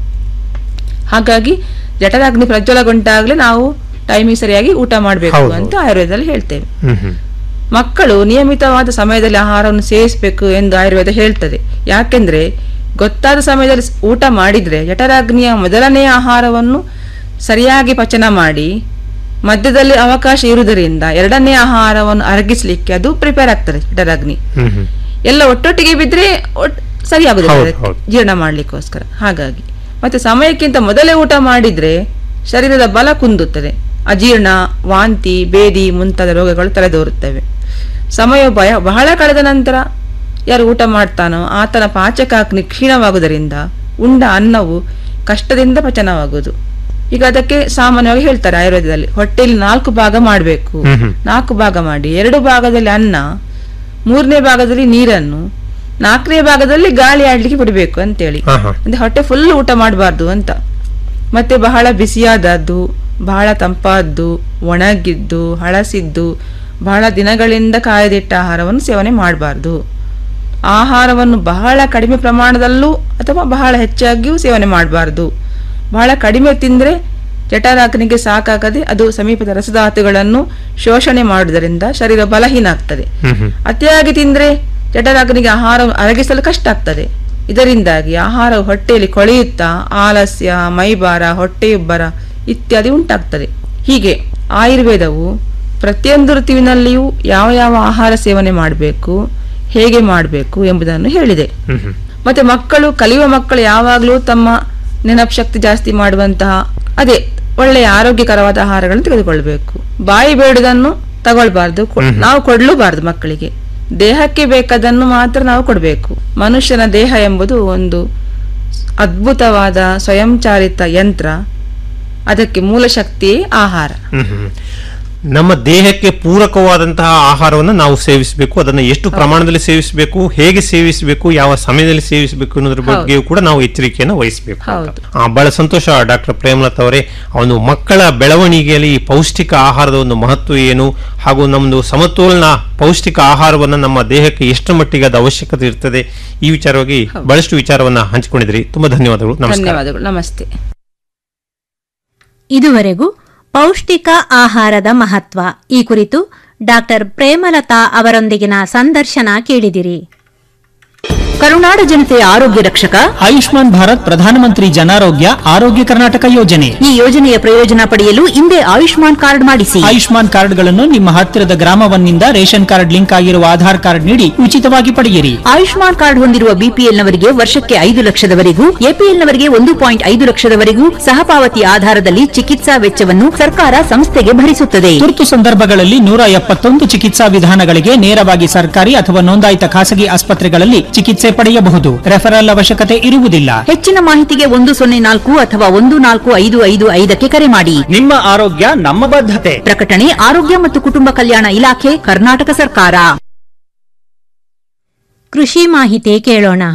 ಹಾಗಾಗಿ ಜಠರಾಗ್ನಿ ಪ್ರಜ್ವಲಗೊಂಡಾಗಲೇ ನಾವು ಟೈಮಿಗೆ ಸರಿಯಾಗಿ ಊಟ ಮಾಡಬೇಕು ಹೌದು. ಅಂತ ಆಯುರ್ವೇದದಲ್ಲಿ ಹೇಳ್ತೇವೆ ಹ್ಮ್ ಹ್ಮ್ ಮಕ್ಕಳು ನಿಯಮಿತವಾದ ಸಮಯದಲ್ಲಿ ಆಹಾರವನ್ನು ಸೇವಿಸಬೇಕು ಎಂದು ಆಯುರ್ವೇದ ಹೇಳ್ತದೆ ಯಾಕೆಂದ್ರೆ ಗೊತ್ತಾದ ಸಮಯದಲ್ಲಿ ಸ್- ಊಟ ಮಾಡಿದ್ರೆ ಜಠರಾಗ್ನಿಯ ಮೊದಲನೆಯ ಆಹಾರವನ್ನು ಸರಿಯಾಗಿ ಪಚನ ಮಾಡಿ ಮಧ್ಯದಲ್ಲಿ ಅವಕಾಶ ಇರುವುದರಿಂದ ಎರಡನೇ ಆಹಾರವನ್ನು ಅರಗಿಸ್ಲಿಕ್ಕೆ ಅದು ಪ್ರಿಪೇರ್ ಆಗ್ತದೆ ಜಠರಾಗ್ನಿ ಹ್ಮ್ ಹ್ಮ್ ಎಲ್ಲ ಒಟ್ಟೊಟ್ಟಿಗೆ ಬಿದ್ರೆ ಒಟ್- ಸರಿ ಆಗುದಿಲ್ಲ ಹೌದು, ಅದಕ್ಕೆ ಹೌದು. ಜೀರ್ಣ ಮಾಡ್ಲಿಕ್ಕೋಸ್ಕರ ಹಾಗಾಗಿ ಮತ್ತೆ ಸಮಯಕ್ಕಿಂತ ಮೊದಲೇ ಊಟ ಮಾಡಿದ್ರೆ ಶರೀರದ ಬಲ ಕುಂದುತ್ತದೆ ಅಜೀರ್ಣ ವಾಂತಿ ಬೇದಿ ಮುಂತಾದ ರೋಗಗಳು ತಲೆದೋರುತ್ತವೆ ಸಮಯ ಭಯ ಬಹಳ ಕಳೆದ ನಂತರ ಯಾರು ಊಟ ಮಾಡ್ತಾನೋ ಆತನ ಪಾಚಕಾಗ್ನಿ ಕ್ಷೀಣವಾಗುವುದರಿಂದ ಉಂಡ ಅನ್ನವು ಕಷ್ಟದಿಂದ ಪಚನವಾಗುವುದು ಈಗ ಅದಕ್ಕೆ ಸಾಮಾನ್ಯವಾಗಿ ಹೇಳ್ತಾರೆ ಆಯುರ್ವೇದದಲ್ಲಿ ಹೊಟ್ಟೆಯಲ್ಲಿ ನಾಲ್ಕು ಭಾಗ ಮಾಡಬೇಕು ಹ್ಮ್ ಹ್ಮ್. ನಾಲ್ಕು ಭಾಗ ಮಾಡಿ ಎರಡು ಭಾಗದಲ್ಲಿ ಅನ್ನ ಮೂರನೇ ಭಾಗದಲ್ಲಿ ನೀರನ್ನು ನಾಲ್ಕನೇ ಭಾಗದಲ್ಲಿ ಗಾಳಿ ಆಡ್ಲಿಕ್ಕೆ ಬಿಡಬೇಕು ಅಂತೇಳಿ ಹಾ, ಹಾ. ಅಂದ್ರೆ ಹೊಟ್ಟೆ ಫುಲ್ ಊಟ ಮಾಡಬಾರ್ದು ಅಂತ ಮತ್ತೆ ಬಹಳ ಬಿಸಿಯಾದದ್ದು ಬಹಳ ತಂಪಾದ್ದು ಒಣಗಿದ್ದು ಹಳಸಿದ್ದು ಬಹಳ ದಿನಗಳಿಂದ ಕಾಯ್ದಿಟ್ಟ ಆಹಾರವನ್ನು ಸೇವನೆ ಮಾಡಬಾರ್ದು ಆಹಾರವನ್ನು ಬಹಳ ಕಡಿಮೆ ಪ್ರಮಾಣದಲ್ಲೂ ಅಥವಾ ಬಹಳ ಹೆಚ್ಚಾಗಿಯೂ ಸೇವನೆ ಮಾಡಬಾರ್ದು ಬಹಳ ಕಡಿಮೆ ತಿಂದ್ರೆ ಜಠರಾಗ್ನಿಗೆ ಸಾಕಾಗದೆ ಅದು ಸಮೀಪದ ರಸಧಾತುಗಳನ್ನು ಶೋಷಣೆ ಮಾಡುವುದರಿಂದ ಶರೀರ ಬಲಹೀನ ಆಗ್ತದೆ ಹ್ಮ್ ಹ್ಮ್ ಅತಿಯಾಗಿ ತಿಂದ್ರೆ ಜಠರಾಗ್ನಿಗೆ ಆಹಾರ ಅರಗಿಸಲು ಕಷ್ಟ ಆಗ್ತದೆ ಇದರಿಂದಾಗಿ ಆಹಾರವು ಹೊಟ್ಟೆಯಲ್ಲಿ ಕೊಳೆಯುತ್ತಾ ಆಲಸ್ಯ ಮೈಭಾರ ಹೊಟ್ಟೆಯುಬ್ಬರ ಇತ್ಯಾದಿ ಉಂಟಾಗ್ತದೆ ಹೀಗೆ ಆಯುರ್ವೇದವು ಪ್ರತಿಯೊಂದು ಋತುವಿನಲ್ಲಿಯೂ ಯಾವ ಯಾವ ಆಹಾರ ಸೇವನೆ ಮಾಡಬೇಕು ಹೇಗೆ ಮಾಡಬೇಕು ಎಂಬುದನ್ನು ಹೇಳಿದೆ ಹ್ಮ್ ಹ್ಮ್ ಮತ್ತೆ ಮಕ್ಕಳು ಕಲಿಯುವ ಮಕ್ಕಳು ಯಾವಾಗಲೂ ತಮ್ಮ ನೆನಪು ಶಕ್ತಿ ಜಾಸ್ತಿ ಮಾಡುವಂತಹ ಅದೇ ಒಳ್ಳೆಯ ಆರೋಗ್ಯಕರವಾದ ಆಹಾರಗಳನ್ನು ತೆಗೆದುಕೊಳ್ಬೇಕು ಬಾಯಿ ಬೇಡುದನ್ನು ತಗೊಳ್ಬಾರ್ದು ಕೊ- ನಾವು ಕೊಡ್ಲೂಬಾರ್ದು ಮಕ್ಕಳಿಗೆ ದೇಹಕ್ಕೆ ಬೇಕಾದನ್ನು ಮಾತ್ರ ನಾವು ಕೊಡಬೇಕು ಮನುಷ್ಯನ ದೇಹ ಎಂಬುದು ಒಂದು ಅದ್ಭುತವಾದ ಸ್ವಯಂಚಾಲಿತ ಯಂತ್ರ ಅದಕ್ಕೆ ಮೂಲ ಶಕ್ತಿಯೇ ಆಹಾರ ಹ್ಮ್ ಹ್ಮ್. ನಮ್ಮ ದೇಹಕ್ಕೆ ಪೂರಕವಾದಂತಹ ಆಹಾರವನ್ನು ನಾವು ಸೇವಿಸಬೇಕು ಅದನ್ನು ಎಷ್ಟು ಪ್ರಮಾಣದಲ್ಲಿ ಸೇವಿಸಬೇಕು ಹೇಗೆ ಸೇವಿಸಬೇಕು ಯಾವ ಸಮಯದಲ್ಲಿ ಸೇವಿಸಬೇಕು ಅನ್ನೋದ್ರ ಬಗ್ಗೆಯೂ ಕೂಡ ನಾವು ಎಚ್ಚರಿಕೆಯನ್ನು ವಹಿಸಬೇಕು ಅಂತ. ಆ, ಬಹಳ ಸಂತೋಷ ಡಾಕ್ಟರ್ ಪ್ರೇಮಲತಾ ಅವರೇ ಅವನು ಮಕ್ಕಳ ಬೆಳವಣಿಗೆಯಲ್ಲಿ ಈ ಪೌಷ್ಟಿಕ ಆಹಾರದ ಒಂದು ಮಹತ್ವ ಏನು ಹಾಗೂ ನಮ್ಮದು ಸಮತೋಲನ ಪೌಷ್ಟಿಕ ಆಹಾರವನ್ನು ನಮ್ಮ ದೇಹಕ್ಕೆ ಎಷ್ಟು ಮಟ್ಟಿಗೆ ಅದು ಅವಶ್ಯಕತೆ ಇರ್ತದೆ ಈ ವಿಚಾರವಾಗಿ ಬಹಳಷ್ಟು ವಿಚಾರವನ್ನ ಹಂಚಿಕೊಂಡಿದ್ರಿ ತುಂಬಾ ಧನ್ಯವಾದಗಳು ನಮಸ್ಕಾರ ಧನ್ಯವಾದಗಳು ನಮಸ್ತೆ ಇದುವರೆಗೂ ಪೌಷ್ಟಿಕ ಆಹಾರದ ಮಹತ್ವ ಈ ಕುರಿತು ಡಾಕ್ಟರ್ ಪ್ರೇಮಲತಾ ಅವರೊಂದಿಗಿನ ಸಂದರ್ಶನ ಕೇಳಿದಿರಿ ಕರುನಾಡ ಜನತೆಯ ಆರೋಗ್ಯ ರಕ್ಷಕ ಆಯುಷ್ಮಾನ್ ಭಾರತ್ ಪ್ರಧಾನಮಂತ್ರಿ ಜನಾರೋಗ್ಯ ಆರೋಗ್ಯ ಕರ್ನಾಟಕ ಯೋಜನೆ ಈ ಯೋಜನೆಯ ಪ್ರಯೋಜನ ಪಡೆಯಲು ಹಿಂದೆ ಆಯುಷ್ಮಾನ್ ಕಾರ್ಡ್ ಮಾಡಿಸಿ ಆಯುಷ್ಮಾನ್ ಕಾರ್ಡ್ಗಳನ್ನು ನಿಮ್ಮ ಹತ್ತಿರದ ಗ್ರಾಮವನ್ನಿಂದ ರೇಷನ್ ಕಾರ್ಡ್ ಲಿಂಕ್ ಆಗಿರುವ ಆಧಾರ್ ಕಾರ್ಡ್ ನೀಡಿ ಉಚಿತವಾಗಿ ಪಡೆಯಿರಿ ಆಯುಷ್ಮಾನ್ ಕಾರ್ಡ್ ಹೊಂದಿರುವ ಬಿಪಿಎಲ್ನವರಿಗೆ ವರ್ಷಕ್ಕೆ ಐದು ಲಕ್ಷದವರೆಗೂ ಎಪಿಎಲ್ನವರಿಗೆ ಒಂದು ಪಾಯಿಂಟ್ ಐದು ಲಕ್ಷದವರೆಗೂ ಸಹಪಾವತಿ ಆಧಾರದಲ್ಲಿ ಚಿಕಿತ್ಸಾ ವೆಚ್ಚವನ್ನು ಸರ್ಕಾರ ಸಂಸ್ಥೆಗೆ ಭರಿಸುತ್ತದೆ ತುರ್ತು ಸಂದರ್ಭಗಳಲ್ಲಿ ನೂರ ಎಪ್ಪತ್ತೊಂದು ಚಿಕಿತ್ಸಾ ವಿಧಾನಗಳಿಗೆ ನೇರವಾಗಿ ಸರ್ಕಾರಿ ಅಥವಾ ನೋಂದಾಯಿತ ಖಾಸಗಿ ಆಸ್ಪತ್ರೆಗಳಲ್ಲಿ ಚಿಕಿತ್ಸೆ ಪಡೆಯಬಹುದು ರೆಫರಲ್ ಅವಶ್ಯಕತೆ ಇರುವುದಿಲ್ಲ ಹೆಚ್ಚಿನ ಮಾಹಿತಿಗೆ ಒಂದು ಸೊನ್ನೆ ನಾಲ್ಕು ಅಥವಾ ಒಂದು ನಾಲ್ಕು ಐದು ಐದು ಐದಕ್ಕೆ ಕರೆ ಮಾಡಿ ನಿಮ್ಮ ಆರೋಗ್ಯ ನಮ್ಮ ಬದ್ಧತೆ ಪ್ರಕಟಣೆ ಆರೋಗ್ಯ ಮತ್ತು ಕುಟುಂಬ ಕಲ್ಯಾಣ ಇಲಾಖೆ ಕರ್ನಾಟಕ ಸರ್ಕಾರ ಕೃಷಿ ಮಾಹಿತಿ ಕೇಳೋಣ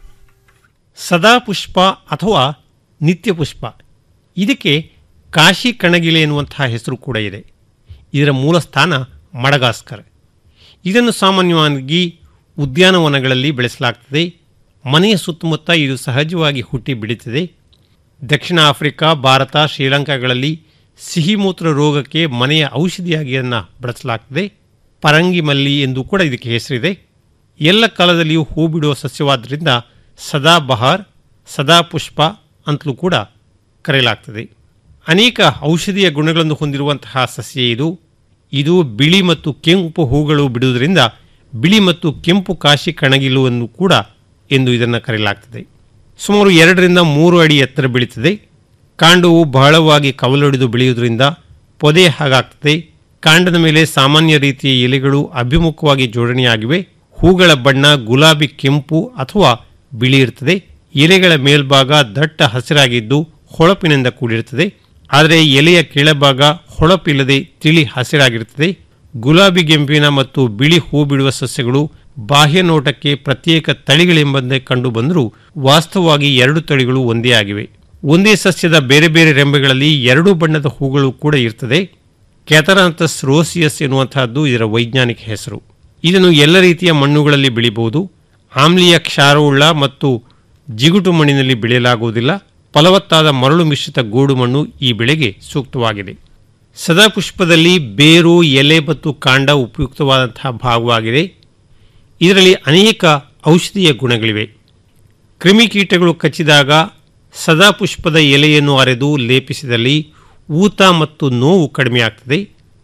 ಸದಾ ಪುಷ್ಪ ಅಥವಾ ನಿತ್ಯ ಪುಷ್ಪ ಇದಕ್ಕೆ ಕಾಶಿ ಕಣಗಿಲೆ ಎನ್ನುವಂತಹ ಹೆಸರು ಕೂಡ ಇದೆ ಇದರ ಮೂಲ ಸ್ಥಾನ ಮಡಗಾಸ್ಕರ್ ಇದನ್ನು ಸಾಮಾನ್ಯವಾಗಿ ಉದ್ಯಾನವನಗಳಲ್ಲಿ ಬೆಳೆಸಲಾಗ್ತದೆ ಮನೆಯ ಸುತ್ತಮುತ್ತ ಇದು ಸಹಜವಾಗಿ ಹುಟ್ಟಿ ಬೆಳೀತದೆ ದಕ್ಷಿಣ ಆಫ್ರಿಕಾ ಭಾರತ ಶ್ರೀಲಂಕಾಗಳಲ್ಲಿ ಸಿಹಿಮೂತ್ರ ರೋಗಕ್ಕೆ ಮನೆಯ ಔಷಧಿಯಾಗಿ ಅದನ್ನು ಬಳಸಲಾಗ್ತದೆ ಪರಂಗಿ ಮಲ್ಲಿ ಎಂದು ಕೂಡ ಇದಕ್ಕೆ ಹೆಸರಿದೆ ಎಲ್ಲ ಕಾಲದಲ್ಲಿಯೂ ಹೂ ಬಿಡುವ ಸಸ್ಯವಾದ್ದರಿಂದ ಸದಾ ಬಹಾರ್ ಸದಾ ಪುಷ್ಪ ಅಂತಲೂ ಕೂಡ ಕರೆಯಲಾಗ್ತದೆ ಅನೇಕ ಔಷಧೀಯ ಗುಣಗಳನ್ನು ಹೊಂದಿರುವಂತಹ ಸಸ್ಯ ಇದು ಇದು ಬಿಳಿ ಮತ್ತು ಕೆಂಪು ಹೂಗಳು ಬಿಡುವುದರಿಂದ ಬಿಳಿ ಮತ್ತು ಕೆಂಪು ಕಾಶಿ ಕಣಗಿಲುವನ್ನು ಕೂಡ ಎಂದು ಇದನ್ನು ಕರೆಯಲಾಗ್ತದೆ ಸುಮಾರು ಎರಡರಿಂದ ಮೂರು ಅಡಿ ಎತ್ತರ ಬೆಳೀತದೆ ಕಾಂಡವು ಬಹಳವಾಗಿ ಕವಲೊಡೆದು ಬೆಳೆಯುವುದರಿಂದ ಪೊದೆ ಹಾಗಾಗ್ತದೆ ಕಾಂಡದ ಮೇಲೆ ಸಾಮಾನ್ಯ ರೀತಿಯ ಎಲೆಗಳು ಅಭಿಮುಖವಾಗಿ ಜೋಡಣೆಯಾಗಿವೆ ಹೂಗಳ ಬಣ್ಣ ಗುಲಾಬಿ ಕೆಂಪು ಅಥವಾ ಬಿಳಿ ಇರ್ತದೆ ಎಲೆಗಳ ಮೇಲ್ಭಾಗ ದಟ್ಟ ಹಸಿರಾಗಿದ್ದು ಹೊಳಪಿನಿಂದ ಕೂಡಿರುತ್ತದೆ ಆದರೆ ಎಲೆಯ ಕೆಳಭಾಗ ಹೊಳಪಿಲ್ಲದೆ ತಿಳಿ ಹಸಿರಾಗಿರುತ್ತದೆ ಗುಲಾಬಿ ಗೆಂಪಿನ ಮತ್ತು ಬಿಳಿ ಹೂ ಬಿಡುವ ಸಸ್ಯಗಳು ಬಾಹ್ಯ ನೋಟಕ್ಕೆ ಪ್ರತ್ಯೇಕ ತಳಿಗಳೆಂಬಂತೆ ಕಂಡು ಬಂದರೂ ವಾಸ್ತವವಾಗಿ ಎರಡು ತಳಿಗಳು ಒಂದೇ ಆಗಿವೆ ಒಂದೇ ಸಸ್ಯದ ಬೇರೆ ಬೇರೆ ರೆಂಬೆಗಳಲ್ಲಿ ಎರಡು ಬಣ್ಣದ ಹೂಗಳು ಕೂಡ ಇರ್ತದೆ ಕ್ಯಾಥರಾಂಥಸ್ ರೋಸಿಯಸ್ ಎನ್ನುವಂತಹದ್ದು ಇದರ ವೈಜ್ಞಾನಿಕ ಹೆಸರು ಇದನ್ನು ಎಲ್ಲ ರೀತಿಯ ಮಣ್ಣುಗಳಲ್ಲಿ ಬೆಳೆಯಬಹುದು ಆಮ್ಲೀಯ ಕ್ಷಾರವುಳ್ಳ ಮತ್ತು ಜಿಗುಟು ಮಣ್ಣಿನಲ್ಲಿ ಬೆಳೆಯಲಾಗುವುದಿಲ್ಲ ಫಲವತ್ತಾದ ಮರಳು ಮಿಶ್ರಿತ ಗೋಡು ಮಣ್ಣು ಈ ಬೆಳೆಗೆ ಸೂಕ್ತವಾಗಿದೆ ಸದಾಪುಷ್ಪದಲ್ಲಿ ಬೇರು ಎಲೆ ಮತ್ತು ಕಾಂಡ ಉಪಯುಕ್ತವಾದಂತಹ ಭಾಗವಾಗಿದೆ ಇದರಲ್ಲಿ ಅನೇಕ ಔಷಧೀಯ ಗುಣಗಳಿವೆ ಕ್ರಿಮಿಕೀಟಗಳು ಕಚ್ಚಿದಾಗ ಸದಾಪುಷ್ಪದ ಎಲೆಯನ್ನು ಅರೆದು ಲೇಪಿಸಿದಲ್ಲಿ ಊತ ಮತ್ತು ನೋವು ಕಡಿಮೆಯಾಗ್ತದೆ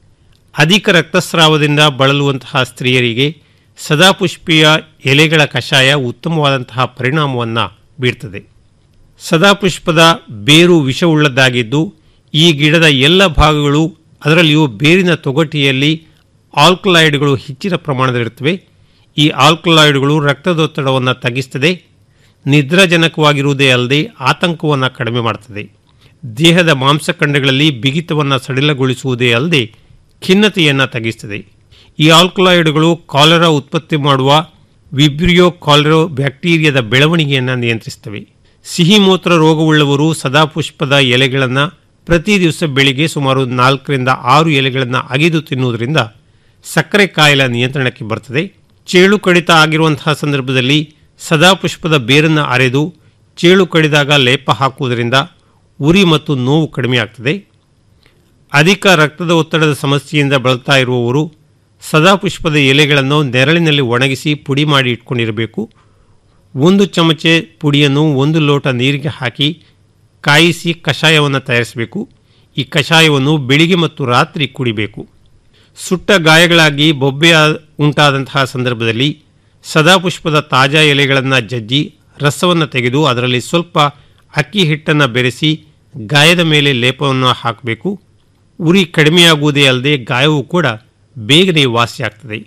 ಅಧಿಕ ರಕ್ತಸ್ರಾವದಿಂದ ಬಳಲುವಂತಹ ಸ್ತ್ರೀಯರಿಗೆ ಸದಾಪುಷ್ಪಿಯ ಎಲೆಗಳ ಕಷಾಯ ಉತ್ತಮವಾದಂತಹ ಪರಿಣಾಮವನ್ನು ಬೀರ್ತದೆ ಸದಾಪುಷ್ಪದ ಬೇರು ವಿಷವುಳ್ಳದ್ದಾಗಿದ್ದು ಈ ಗಿಡದ ಎಲ್ಲ ಭಾಗಗಳು ಅದರಲ್ಲಿಯೂ ಬೇರಿನ ತೊಗಟಿಯಲ್ಲಿ ಆಲ್ಕಲಾಯ್ಡ್ಗಳು ಹೆಚ್ಚಿನ ಪ್ರಮಾಣದಲ್ಲಿರುತ್ತವೆ ಈ ಆಲ್ಕಲಾಯ್ಡ್ಗಳು ರಕ್ತದೊತ್ತಡವನ್ನು ತಗ್ಗಿಸ್ತದೆ ನಿದ್ರಾಜನಕವಾಗಿರುವುದೇ ಅಲ್ಲದೆ ಆತಂಕವನ್ನು ಕಡಿಮೆ ಮಾಡ್ತದೆ ದೇಹದ ಮಾಂಸಖಂಡಗಳಲ್ಲಿ ಬಿಗಿತವನ್ನು ಸಡಿಲಗೊಳಿಸುವುದೇ ಅಲ್ಲದೆ ಖಿನ್ನತೆಯನ್ನು ತಗ್ಗಿಸ್ತದೆ ಈ ಆಲ್ಕಲಾಯ್ಡ್ಗಳು ಕಾಲರಾ ಉತ್ಪತ್ತಿ ಮಾಡುವ ವಿಬ್ರಿಯೋ ಕಾಲರೋ ಬ್ಯಾಕ್ಟೀರಿಯಾದ ಬೆಳವಣಿಗೆಯನ್ನು ನಿಯಂತ್ರಿಸುತ್ತವೆ ಸಿಹಿ ಮೂತ್ರ ರೋಗವುಳ್ಳವರು ಸದಾಪುಷ್ಪದ ಎಲೆಗಳನ್ನು ಪ್ರತಿ ದಿವಸ ಬೆಳಿಗ್ಗೆ ಸುಮಾರು ನಾಲ್ಕರಿಂದ ಆರು ಎಲೆಗಳನ್ನು ಅಗೆದು ತಿನ್ನುವುದರಿಂದ ಸಕ್ಕರೆ ಕಾಯಿಲೆ ನಿಯಂತ್ರಣಕ್ಕೆ ಬರ್ತದೆ ಚೇಳು ಕಡಿತ ಆಗಿರುವಂತಹ ಸಂದರ್ಭದಲ್ಲಿ ಸದಾಪುಷ್ಪದ ಬೇರನ್ನು ಅರೆದು ಚೇಳು ಕಡಿದಾಗ ಲೇಪ ಹಾಕುವುದರಿಂದ ಉರಿ ಮತ್ತು ನೋವು ಕಡಿಮೆಯಾಗ್ತದೆ ಅಧಿಕ ರಕ್ತದ ಒತ್ತಡದ ಸಮಸ್ಯೆಯಿಂದ ಬಳಲ್ತಾ ಇರುವವರು ಸದಾಪುಷ್ಪದ ಎಲೆಗಳನ್ನು ನೆರಳಿನಲ್ಲಿ ಒಣಗಿಸಿ ಪುಡಿ ಮಾಡಿ ಇಟ್ಕೊಂಡಿರಬೇಕು ಒಂದು ಚಮಚೆ ಪುಡಿಯನ್ನು ಒಂದು ಲೋಟ ನೀರಿಗೆ ಹಾಕಿ ಕಾಯಿಸಿ ಕಷಾಯವನ್ನು ತಯಾರಿಸಬೇಕು ಈ ಕಷಾಯವನ್ನು ಬೆಳಿಗ್ಗೆ ಮತ್ತು ರಾತ್ರಿ ಕುಡಿಬೇಕು ಸುಟ್ಟ ಗಾಯಗಳಾಗಿ ಬೊಬ್ಬೆ ಉಂಟಾದಂತಹ ಸಂದರ್ಭದಲ್ಲಿ ಸದಾಪುಷ್ಪದ ತಾಜಾ ಎಲೆಗಳನ್ನು ಜಜ್ಜಿ ರಸವನ್ನು ತೆಗೆದು ಅದರಲ್ಲಿ ಸ್ವಲ್ಪ ಅಕ್ಕಿ ಹಿಟ್ಟನ್ನು ಬೆರೆಸಿ ಗಾಯದ ಮೇಲೆ ಲೇಪವನ್ನು ಹಾಕಬೇಕು ಉರಿ ಕಡಿಮೆಯಾಗುವುದೇ ಅಲ್ಲದೆ ಗಾಯವು ಕೂಡ ಬೇಗನೆ ವಾಸಿಯಾಗ್ತದೆ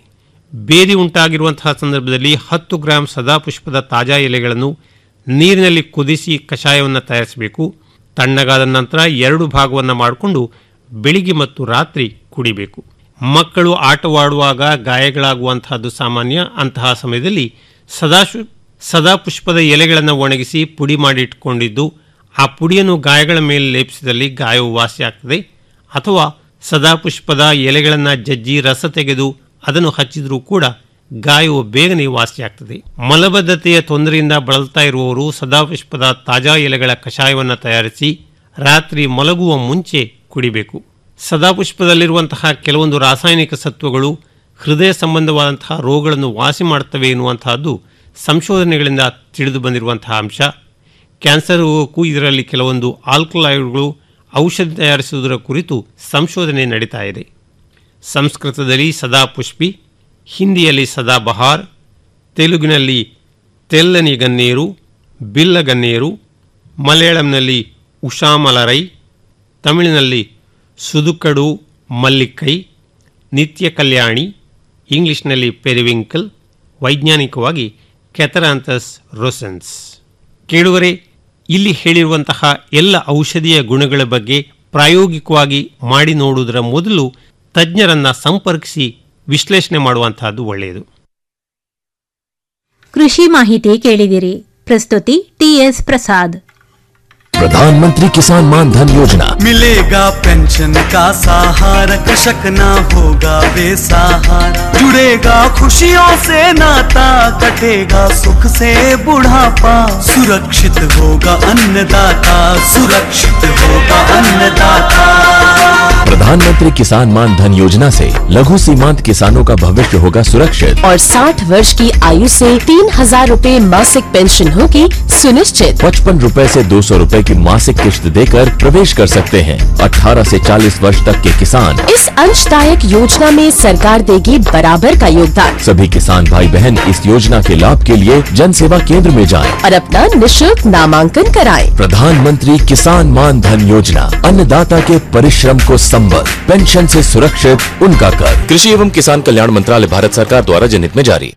ಬೇದಿ ಉಂಟಾಗಿರುವಂತಹ ಸಂದರ್ಭದಲ್ಲಿ ಹತ್ತು ಗ್ರಾಂ ಸದಾಪುಷ್ಪದ ತಾಜಾ ಎಲೆಗಳನ್ನು ನೀರಿನಲ್ಲಿ ಕುದಿಸಿ ಕಷಾಯವನ್ನು ತಯಾರಿಸಬೇಕು ತಣ್ಣಗಾದ ನಂತರ ಎರಡು ಭಾಗವನ್ನು ಮಾಡಿಕೊಂಡು ಬೆಳಿಗ್ಗೆ ಮತ್ತು ರಾತ್ರಿ ಕುಡಿಬೇಕು ಮಕ್ಕಳು ಆಟವಾಡುವಾಗ ಗಾಯಗಳಾಗುವಂತಹದ್ದು ಸಾಮಾನ್ಯ ಅಂತಹ ಸಮಯದಲ್ಲಿ ಸದಾಶು ಸದಾಪುಷ್ಪದ ಎಲೆಗಳನ್ನು ಒಣಗಿಸಿ ಪುಡಿ ಮಾಡಿ ಇಟ್ಕೊಂಡಿದ್ದು ಆ ಪುಡಿಯನ್ನು ಗಾಯಗಳ ಮೇಲೆ ಲೇಪಿಸಿದಲ್ಲಿ ಗಾಯವು ವಾಸಿಯಾಗ್ತದೆ ಅಥವಾ ಸದಾಪುಷ್ಪದ ಎಲೆಗಳನ್ನು ಜಜ್ಜಿ ರಸ ತೆಗೆದು ಅದನ್ನು ಹಚ್ಚಿದರೂ ಕೂಡ ಗಾಯವು ಬೇಗನೆ ವಾಸಿಯಾಗ್ತದೆ ಮಲಬದ್ಧತೆಯ ತೊಂದರೆಯಿಂದ ಬಳಲ್ತಾ ಇರುವವರು ಸದಾಪುಷ್ಪದ ತಾಜಾ ಎಲೆಗಳ ಕಷಾಯವನ್ನು ತಯಾರಿಸಿ ರಾತ್ರಿ ಮಲಗುವ ಮುಂಚೆ ಕುಡಿಬೇಕು ಸದಾಪುಷ್ಪದಲ್ಲಿರುವಂತಹ ಕೆಲವೊಂದು ರಾಸಾಯನಿಕ ಸತ್ವಗಳು ಹೃದಯ ಸಂಬಂಧವಾದಂತಹ ರೋಗಗಳನ್ನು ವಾಸಿ ಮಾಡುತ್ತವೆ ಎನ್ನುವಂತಹದ್ದು ಸಂಶೋಧನೆಗಳಿಂದ ತಿಳಿದು ಬಂದಿರುವಂತಹ ಅಂಶ ಕ್ಯಾನ್ಸರ್ ರೋಗಕ್ಕೂ ಇದರಲ್ಲಿ ಕೆಲವೊಂದು ಆಲ್ಕಲಾಯ್ಡ್ಗಳು ಔಷಧಿ ತಯಾರಿಸುವುದರ ಕುರಿತು ಸಂಶೋಧನೆ ನಡೀತಾ ಇದೆ ಸಂಸ್ಕೃತದಲ್ಲಿ ಸದಾಪುಷ್ಪಿ ಹಿಂದಿಯಲ್ಲಿ ಸದಾಬಹಾರ್ ತೆಲುಗಿನಲ್ಲಿ ತೆಲ್ಲನಿ ಗನ್ನೇರು ಬಿಲ್ಲ ಗನ್ನೇರು ಮಲಯಾಳಂನಲ್ಲಿ ಉಷಾಮಲರೈ ತಮಿಳಿನಲ್ಲಿ ಸುದುಕಡು ಮಲ್ಲಿಕ್ಕೈ ನಿತ್ಯ ಕಲ್ಯಾಣಿ ಇಂಗ್ಲಿಷ್ನಲ್ಲಿ ಪೆರಿವಿಂಕಲ್ ವೈಜ್ಞಾನಿಕವಾಗಿ ಕೆಥರಾಂಥಸ್ ರೋಸೆನ್ಸ್ ಕೇಳುವರೆ ಇಲ್ಲಿ ಹೇಳಿರುವಂತಹ ಎಲ್ಲ ಔಷಧೀಯ ಗುಣಗಳ ಬಗ್ಗೆ ಪ್ರಾಯೋಗಿಕವಾಗಿ ಮಾಡಿ ನೋಡುವುದರ ಮೊದಲು ತಜ್ಞರನ್ನ ಸಂಪರ್ಕಿಸಿ ವಿಶ್ಲೇಷಣೆ ಮಾಡುವಂತಹದ್ದು ಒಳ್ಳೆಯದು ಕೃಷಿ ಮಾಹಿತಿ ಕೇಳಿದಿರಿ ಪ್ರಸ್ತುತಿ ಟಿಎಸ್ ಪ್ರಸಾದ್ प्रधानमंत्री किसान मान धन योजना मिलेगा पेंशन का सहारा कृषक ना होगा बेसहारा जुड़ेगा खुशियों से नाता कटेगा सुख से बुढ़ापा सुरक्षित होगा अन्नदाता सुरक्षित होगा अन्नदाता प्रधानमंत्री किसान मान धन योजना से लघु सीमांत किसानों का भविष्य होगा सुरक्षित और 60 वर्ष की आयु से तीन हजार रूपए मासिक पेंशन होगी सुनिश्चित पचपन रूपए से दो सौ रूपए की मासिक किश्त देकर प्रवेश कर सकते हैं 18 से 40 वर्ष तक के किसान इस अंशदायक योजना में सरकार देगी बराबर का योगदान सभी किसान भाई बहन इस योजना के लाभ के लिए जन सेवा केंद्र में जाएं। और अपना निशुल्क नामांकन कराएं। प्रधानमंत्री किसान मान धन योजना अन्नदाता के परिश्रम को संबल पेंशन से सुरक्षित उनका कर कृषि एवं किसान कल्याण मंत्रालय भारत सरकार द्वारा जनहित में जारी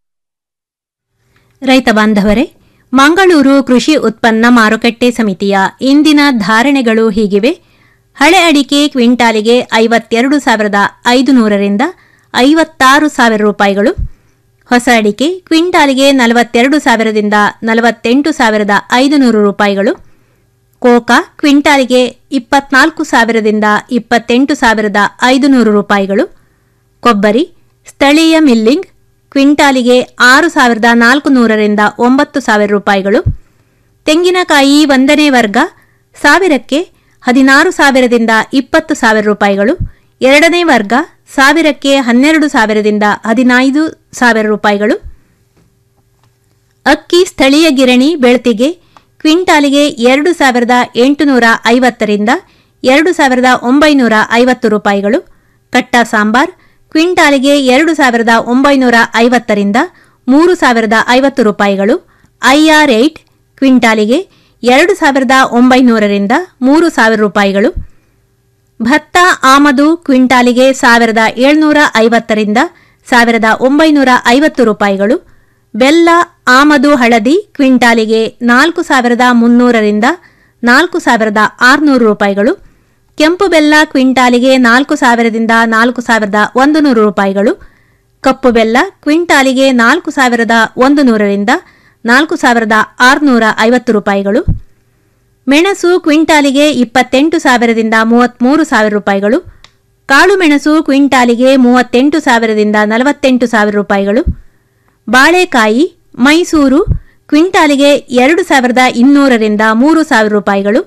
ರೈತ ಬಾಂಧವರೇ ಮಂಗಳೂರು ಕೃಷಿ ಉತ್ಪನ್ನ ಮಾರುಕಟ್ಟೆ ಸಮಿತಿಯ ಇಂದಿನ ಧಾರಣೆಗಳು ಹೀಗಿವೆ ಹಳೆ ಅಡಿಕೆ ಕ್ವಿಂಟಾಲಿಗೆ ಐವತ್ತೆರಡು ಸಾವಿರದ ಐದುನೂರರಿಂದ ಐವತ್ತಾರು ಸಾವಿರ ರೂಪಾಯಿಗಳು ಹೊಸ ಅಡಿಕೆ ಕ್ವಿಂಟಾಲಿಗೆ ನಲವತ್ತೆರಡು ಸಾವಿರದಿಂದ ನಲವತ್ತೆಂಟು ಸಾವಿರದ ಐದುನೂರು ರೂಪಾಯಿಗಳು ಕೋಕಾ ಕ್ವಿಂಟಾಲಿಗೆ ಇಪ್ಪತ್ನಾಲ್ಕು ಸಾವಿರದಿಂದ ಇಪ್ಪತ್ತೆಂಟು ಸಾವಿರದ ಐದುನೂರು ರೂಪಾಯಿಗಳು ಕೊಬ್ಬರಿ ಸ್ಥಳೀಯ ಮಿಲ್ಲಿಂಗ್ ಕ್ವಿಂಟಾಲಿಗೆ ಆರು ಸಾವಿರದ ನಾಲ್ಕು ನೂರರಿಂದ ಒಂಬತ್ತು ಸಾವಿರ ರೂಪಾಯಿಗಳು ತೆಂಗಿನಕಾಯಿ ಒಂದನೇ ವರ್ಗ ಸಾವಿರಕ್ಕೆ ಹದಿನಾರು ಸಾವಿರದಿಂದ ಇಪ್ಪತ್ತು ಸಾವಿರ ರೂಪಾಯಿಗಳು ಎರಡನೇ ವರ್ಗ ಸಾವಿರಕ್ಕೆ ಹನ್ನೆರಡು ಸಾವಿರದಿಂದ ಹದಿನೈದು ಸಾವಿರ ರೂಪಾಯಿಗಳು ಅಕ್ಕಿ ಸ್ಥಳೀಯ ಗಿರಣಿ ಬೆಳ್ತಿಗೆ ಕ್ವಿಂಟಾಲಿಗೆ ಎರಡು ಸಾವಿರದ ಎಂಟುನೂರ ಐವತ್ತರಿಂದ ಎರಡು ಸಾವಿರದ ಒಂಬೈನೂರ ಐವತ್ತು ರೂಪಾಯಿಗಳು ಕಟ್ಟ ಸಾಂಬಾರ್ ಕ್ವಿಂಟಾಲಿಗೆ ಎರಡು ಸಾವಿರದ ಒಂಬೈನೂರ ಐವತ್ತರಿಂದ ಮೂರು ಸಾವಿರದ ಐವತ್ತು ರೂಪಾಯಿಗಳು ಐಆರ್ ಏಟ್ ಕ್ವಿಂಟಾಲಿಗೆ ಎರಡು ಸಾವಿರದ ಒಂಬೈನೂರರಿಂದ ಮೂರು ಸಾವಿರ ರೂಪಾಯಿಗಳು ಭತ್ತ ಆಮದು ಕ್ವಿಂಟಾಲಿಗೆ ಸಾವಿರದ ಏಳ್ನೂರ ಐವತ್ತರಿಂದ ಸಾವಿರದ ಒಂಬೈನೂರ ಐವತ್ತು ರೂಪಾಯಿಗಳು ಬೆಲ್ಲ ಆಮದು ಹಳದಿ ಕ್ವಿಂಟಾಲಿಗೆ ನಾಲ್ಕು ಸಾವಿರದ ಮುನ್ನೂರರಿಂದ ನಾಲ್ಕು ಸಾವಿರದ ಆರುನೂರು ರೂಪಾಯಿಗಳು ಕೆಂಪು ಬೆಲ್ಲ ಕ್ವಿಂಟಾಲಿಗೆ ನಾಲ್ಕು ಸಾವಿರದಿಂದ ನಾಲ್ಕು ಸಾವಿರದ ಒಂದು ನೂರು ರೂಪಾಯಿಗಳು ಕಪ್ಪು ಬೆಲ್ಲ ಕ್ವಿಂಟಾಲಿಗೆ ನಾಲ್ಕು ಸಾವಿರದ ಒಂದು ನೂರರಿಂದ ನಾಲ್ಕು ಸಾವಿರದ ಆರುನೂರ ಐವತ್ತು ರೂಪಾಯಿಗಳು ಮೆಣಸು ಕ್ವಿಂಟಾಲಿಗೆ ಇಪ್ಪತ್ತೆಂಟು ಸಾವಿರದಿಂದ ಮೂವತ್ತ್ಮೂರು ಸಾವಿರ ರೂಪಾಯಿಗಳು ಕಾಳು ಮೆಣಸು ಕ್ವಿಂಟಾಲಿಗೆ ಮೂವತ್ತೆಂಟು ಸಾವಿರದಿಂದ ನಲವತ್ತೆಂಟು ಸಾವಿರ ರೂಪಾಯಿಗಳು ಬಾಳೆಕಾಯಿ ಮೈಸೂರು ಕ್ವಿಂಟಾಲಿಗೆ ಎರಡು ಸಾವಿರದ ಇನ್ನೂರರಿಂದ ಮೂರು ಸಾವಿರ ರೂಪಾಯಿಗಳು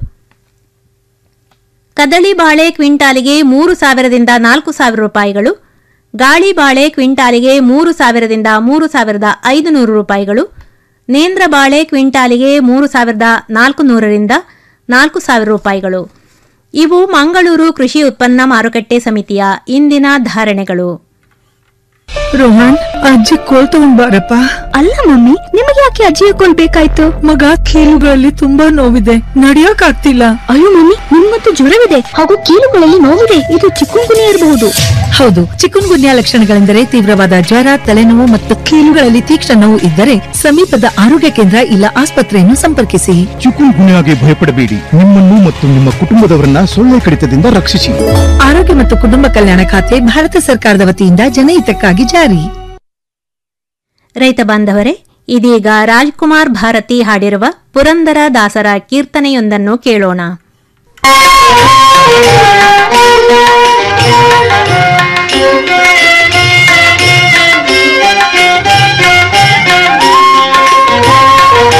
ಕದಳಿ ಬಾಳೆ ಕ್ವಿಂಟಾಲಿಗೆ ಮೂರು ಸಾವಿರದಿಂದ ನಾಲ್ಕು ಸಾವಿರ ರೂಪಾಯಿಗಳು ಗಾಳಿ ಬಾಳೆ ಕ್ವಿಂಟಾಲಿಗೆ ಮೂರು ಸಾವಿರದಿಂದ ಮೂರು ಸಾವಿರದ ಐದುನೂರು ರೂಪಾಯಿಗಳು ನೇಂದ್ರ ಬಾಳೆ ಕ್ವಿಂಟಾಲಿಗೆ ಮೂರು ಸಾವಿರದ ನಾಲ್ಕು ನೂರರಿಂದ ನಾಲ್ಕು ಸಾವಿರ ರೂಪಾಯಿಗಳು ಇವು ಮಂಗಳೂರು ಕೃಷಿ ಉತ್ಪನ್ನ ಮಾರುಕಟ್ಟೆ ಸಮಿತಿಯ ಇಂದಿನ ಧಾರಣೆಗಳು ರೋಹನ್ ಅಜ್ಜಿ ಕೋಲ್ ತಗೊಂಡ್ ಬಾರಪ್ಪ ಅಲ್ಲ ಮಮ್ಮಿ ನಿಮಗೆ ಯಾಕೆ ಅಜ್ಜಿಯ ಕೋಲ್ ಬೇಕಾಯ್ತು ಮಗ ಕೀಲುಗಳಲ್ಲಿ ತುಂಬಾ ನೋವಿದೆ ನಡಿಯಕ್ ಆಗ್ತಿಲ್ಲ ಅಯ್ಯೋ ಮಮ್ಮಿ ನಿಮ್ಗಂತೂ ಜ್ವರವಿದೆ ಹಾಗೂ ಕೀಲುಗಳಲ್ಲಿ ನೋವಿದೆ ಇದು ಚಿಕ್ಕುಂಗುನಿ ಇರಬಹುದು ಹೌದು ಚಿಕುನ್ ಗುನ್ಯಾ ಲಕ್ಷಣಗಳೆಂದರೆ ತೀವ್ರವಾದ ಜ್ವರ ತಲೆನೋವು ಮತ್ತು ಕೀಲುಗಳಲ್ಲಿ ತೀಕ್ಷ್ಣ ನೋವು ಇದ್ದರೆ ಸಮೀಪದ ಆರೋಗ್ಯ ಕೇಂದ್ರ ಇಲ್ಲ ಆಸ್ಪತ್ರೆಯನ್ನು ಸಂಪರ್ಕಿಸಿ ಚಿಕುನ್ ಗುಣೆಯಾಗಿ ಭಯಪಡಬೇಡಿ ನಿಮ್ಮನ್ನು ಮತ್ತು ನಿಮ್ಮ ಕುಟುಂಬದವರನ್ನ ಸೊಳ್ಳೆ ಕಡಿತದಿಂದ ರಕ್ಷಿಸಿ ಆರೋಗ್ಯ ಮತ್ತು ಕುಟುಂಬ ಕಲ್ಯಾಣ ಖಾತೆ ಭಾರತ ಸರ್ಕಾರದ ವತಿಯಿಂದ ಜನಹಿತಕ್ಕಾಗಿ ಜಾರಿ ರೈತ ಬಾಂಧವರೇ ಇದೀಗ ರಾಜ್ಕುಮಾರ್ ಭಾರತಿ ಹಾಡಿರುವ ಪುರಂದರ ದಾಸರ ಕೀರ್ತನೆಯೊಂದನ್ನು ಕೇಳೋಣ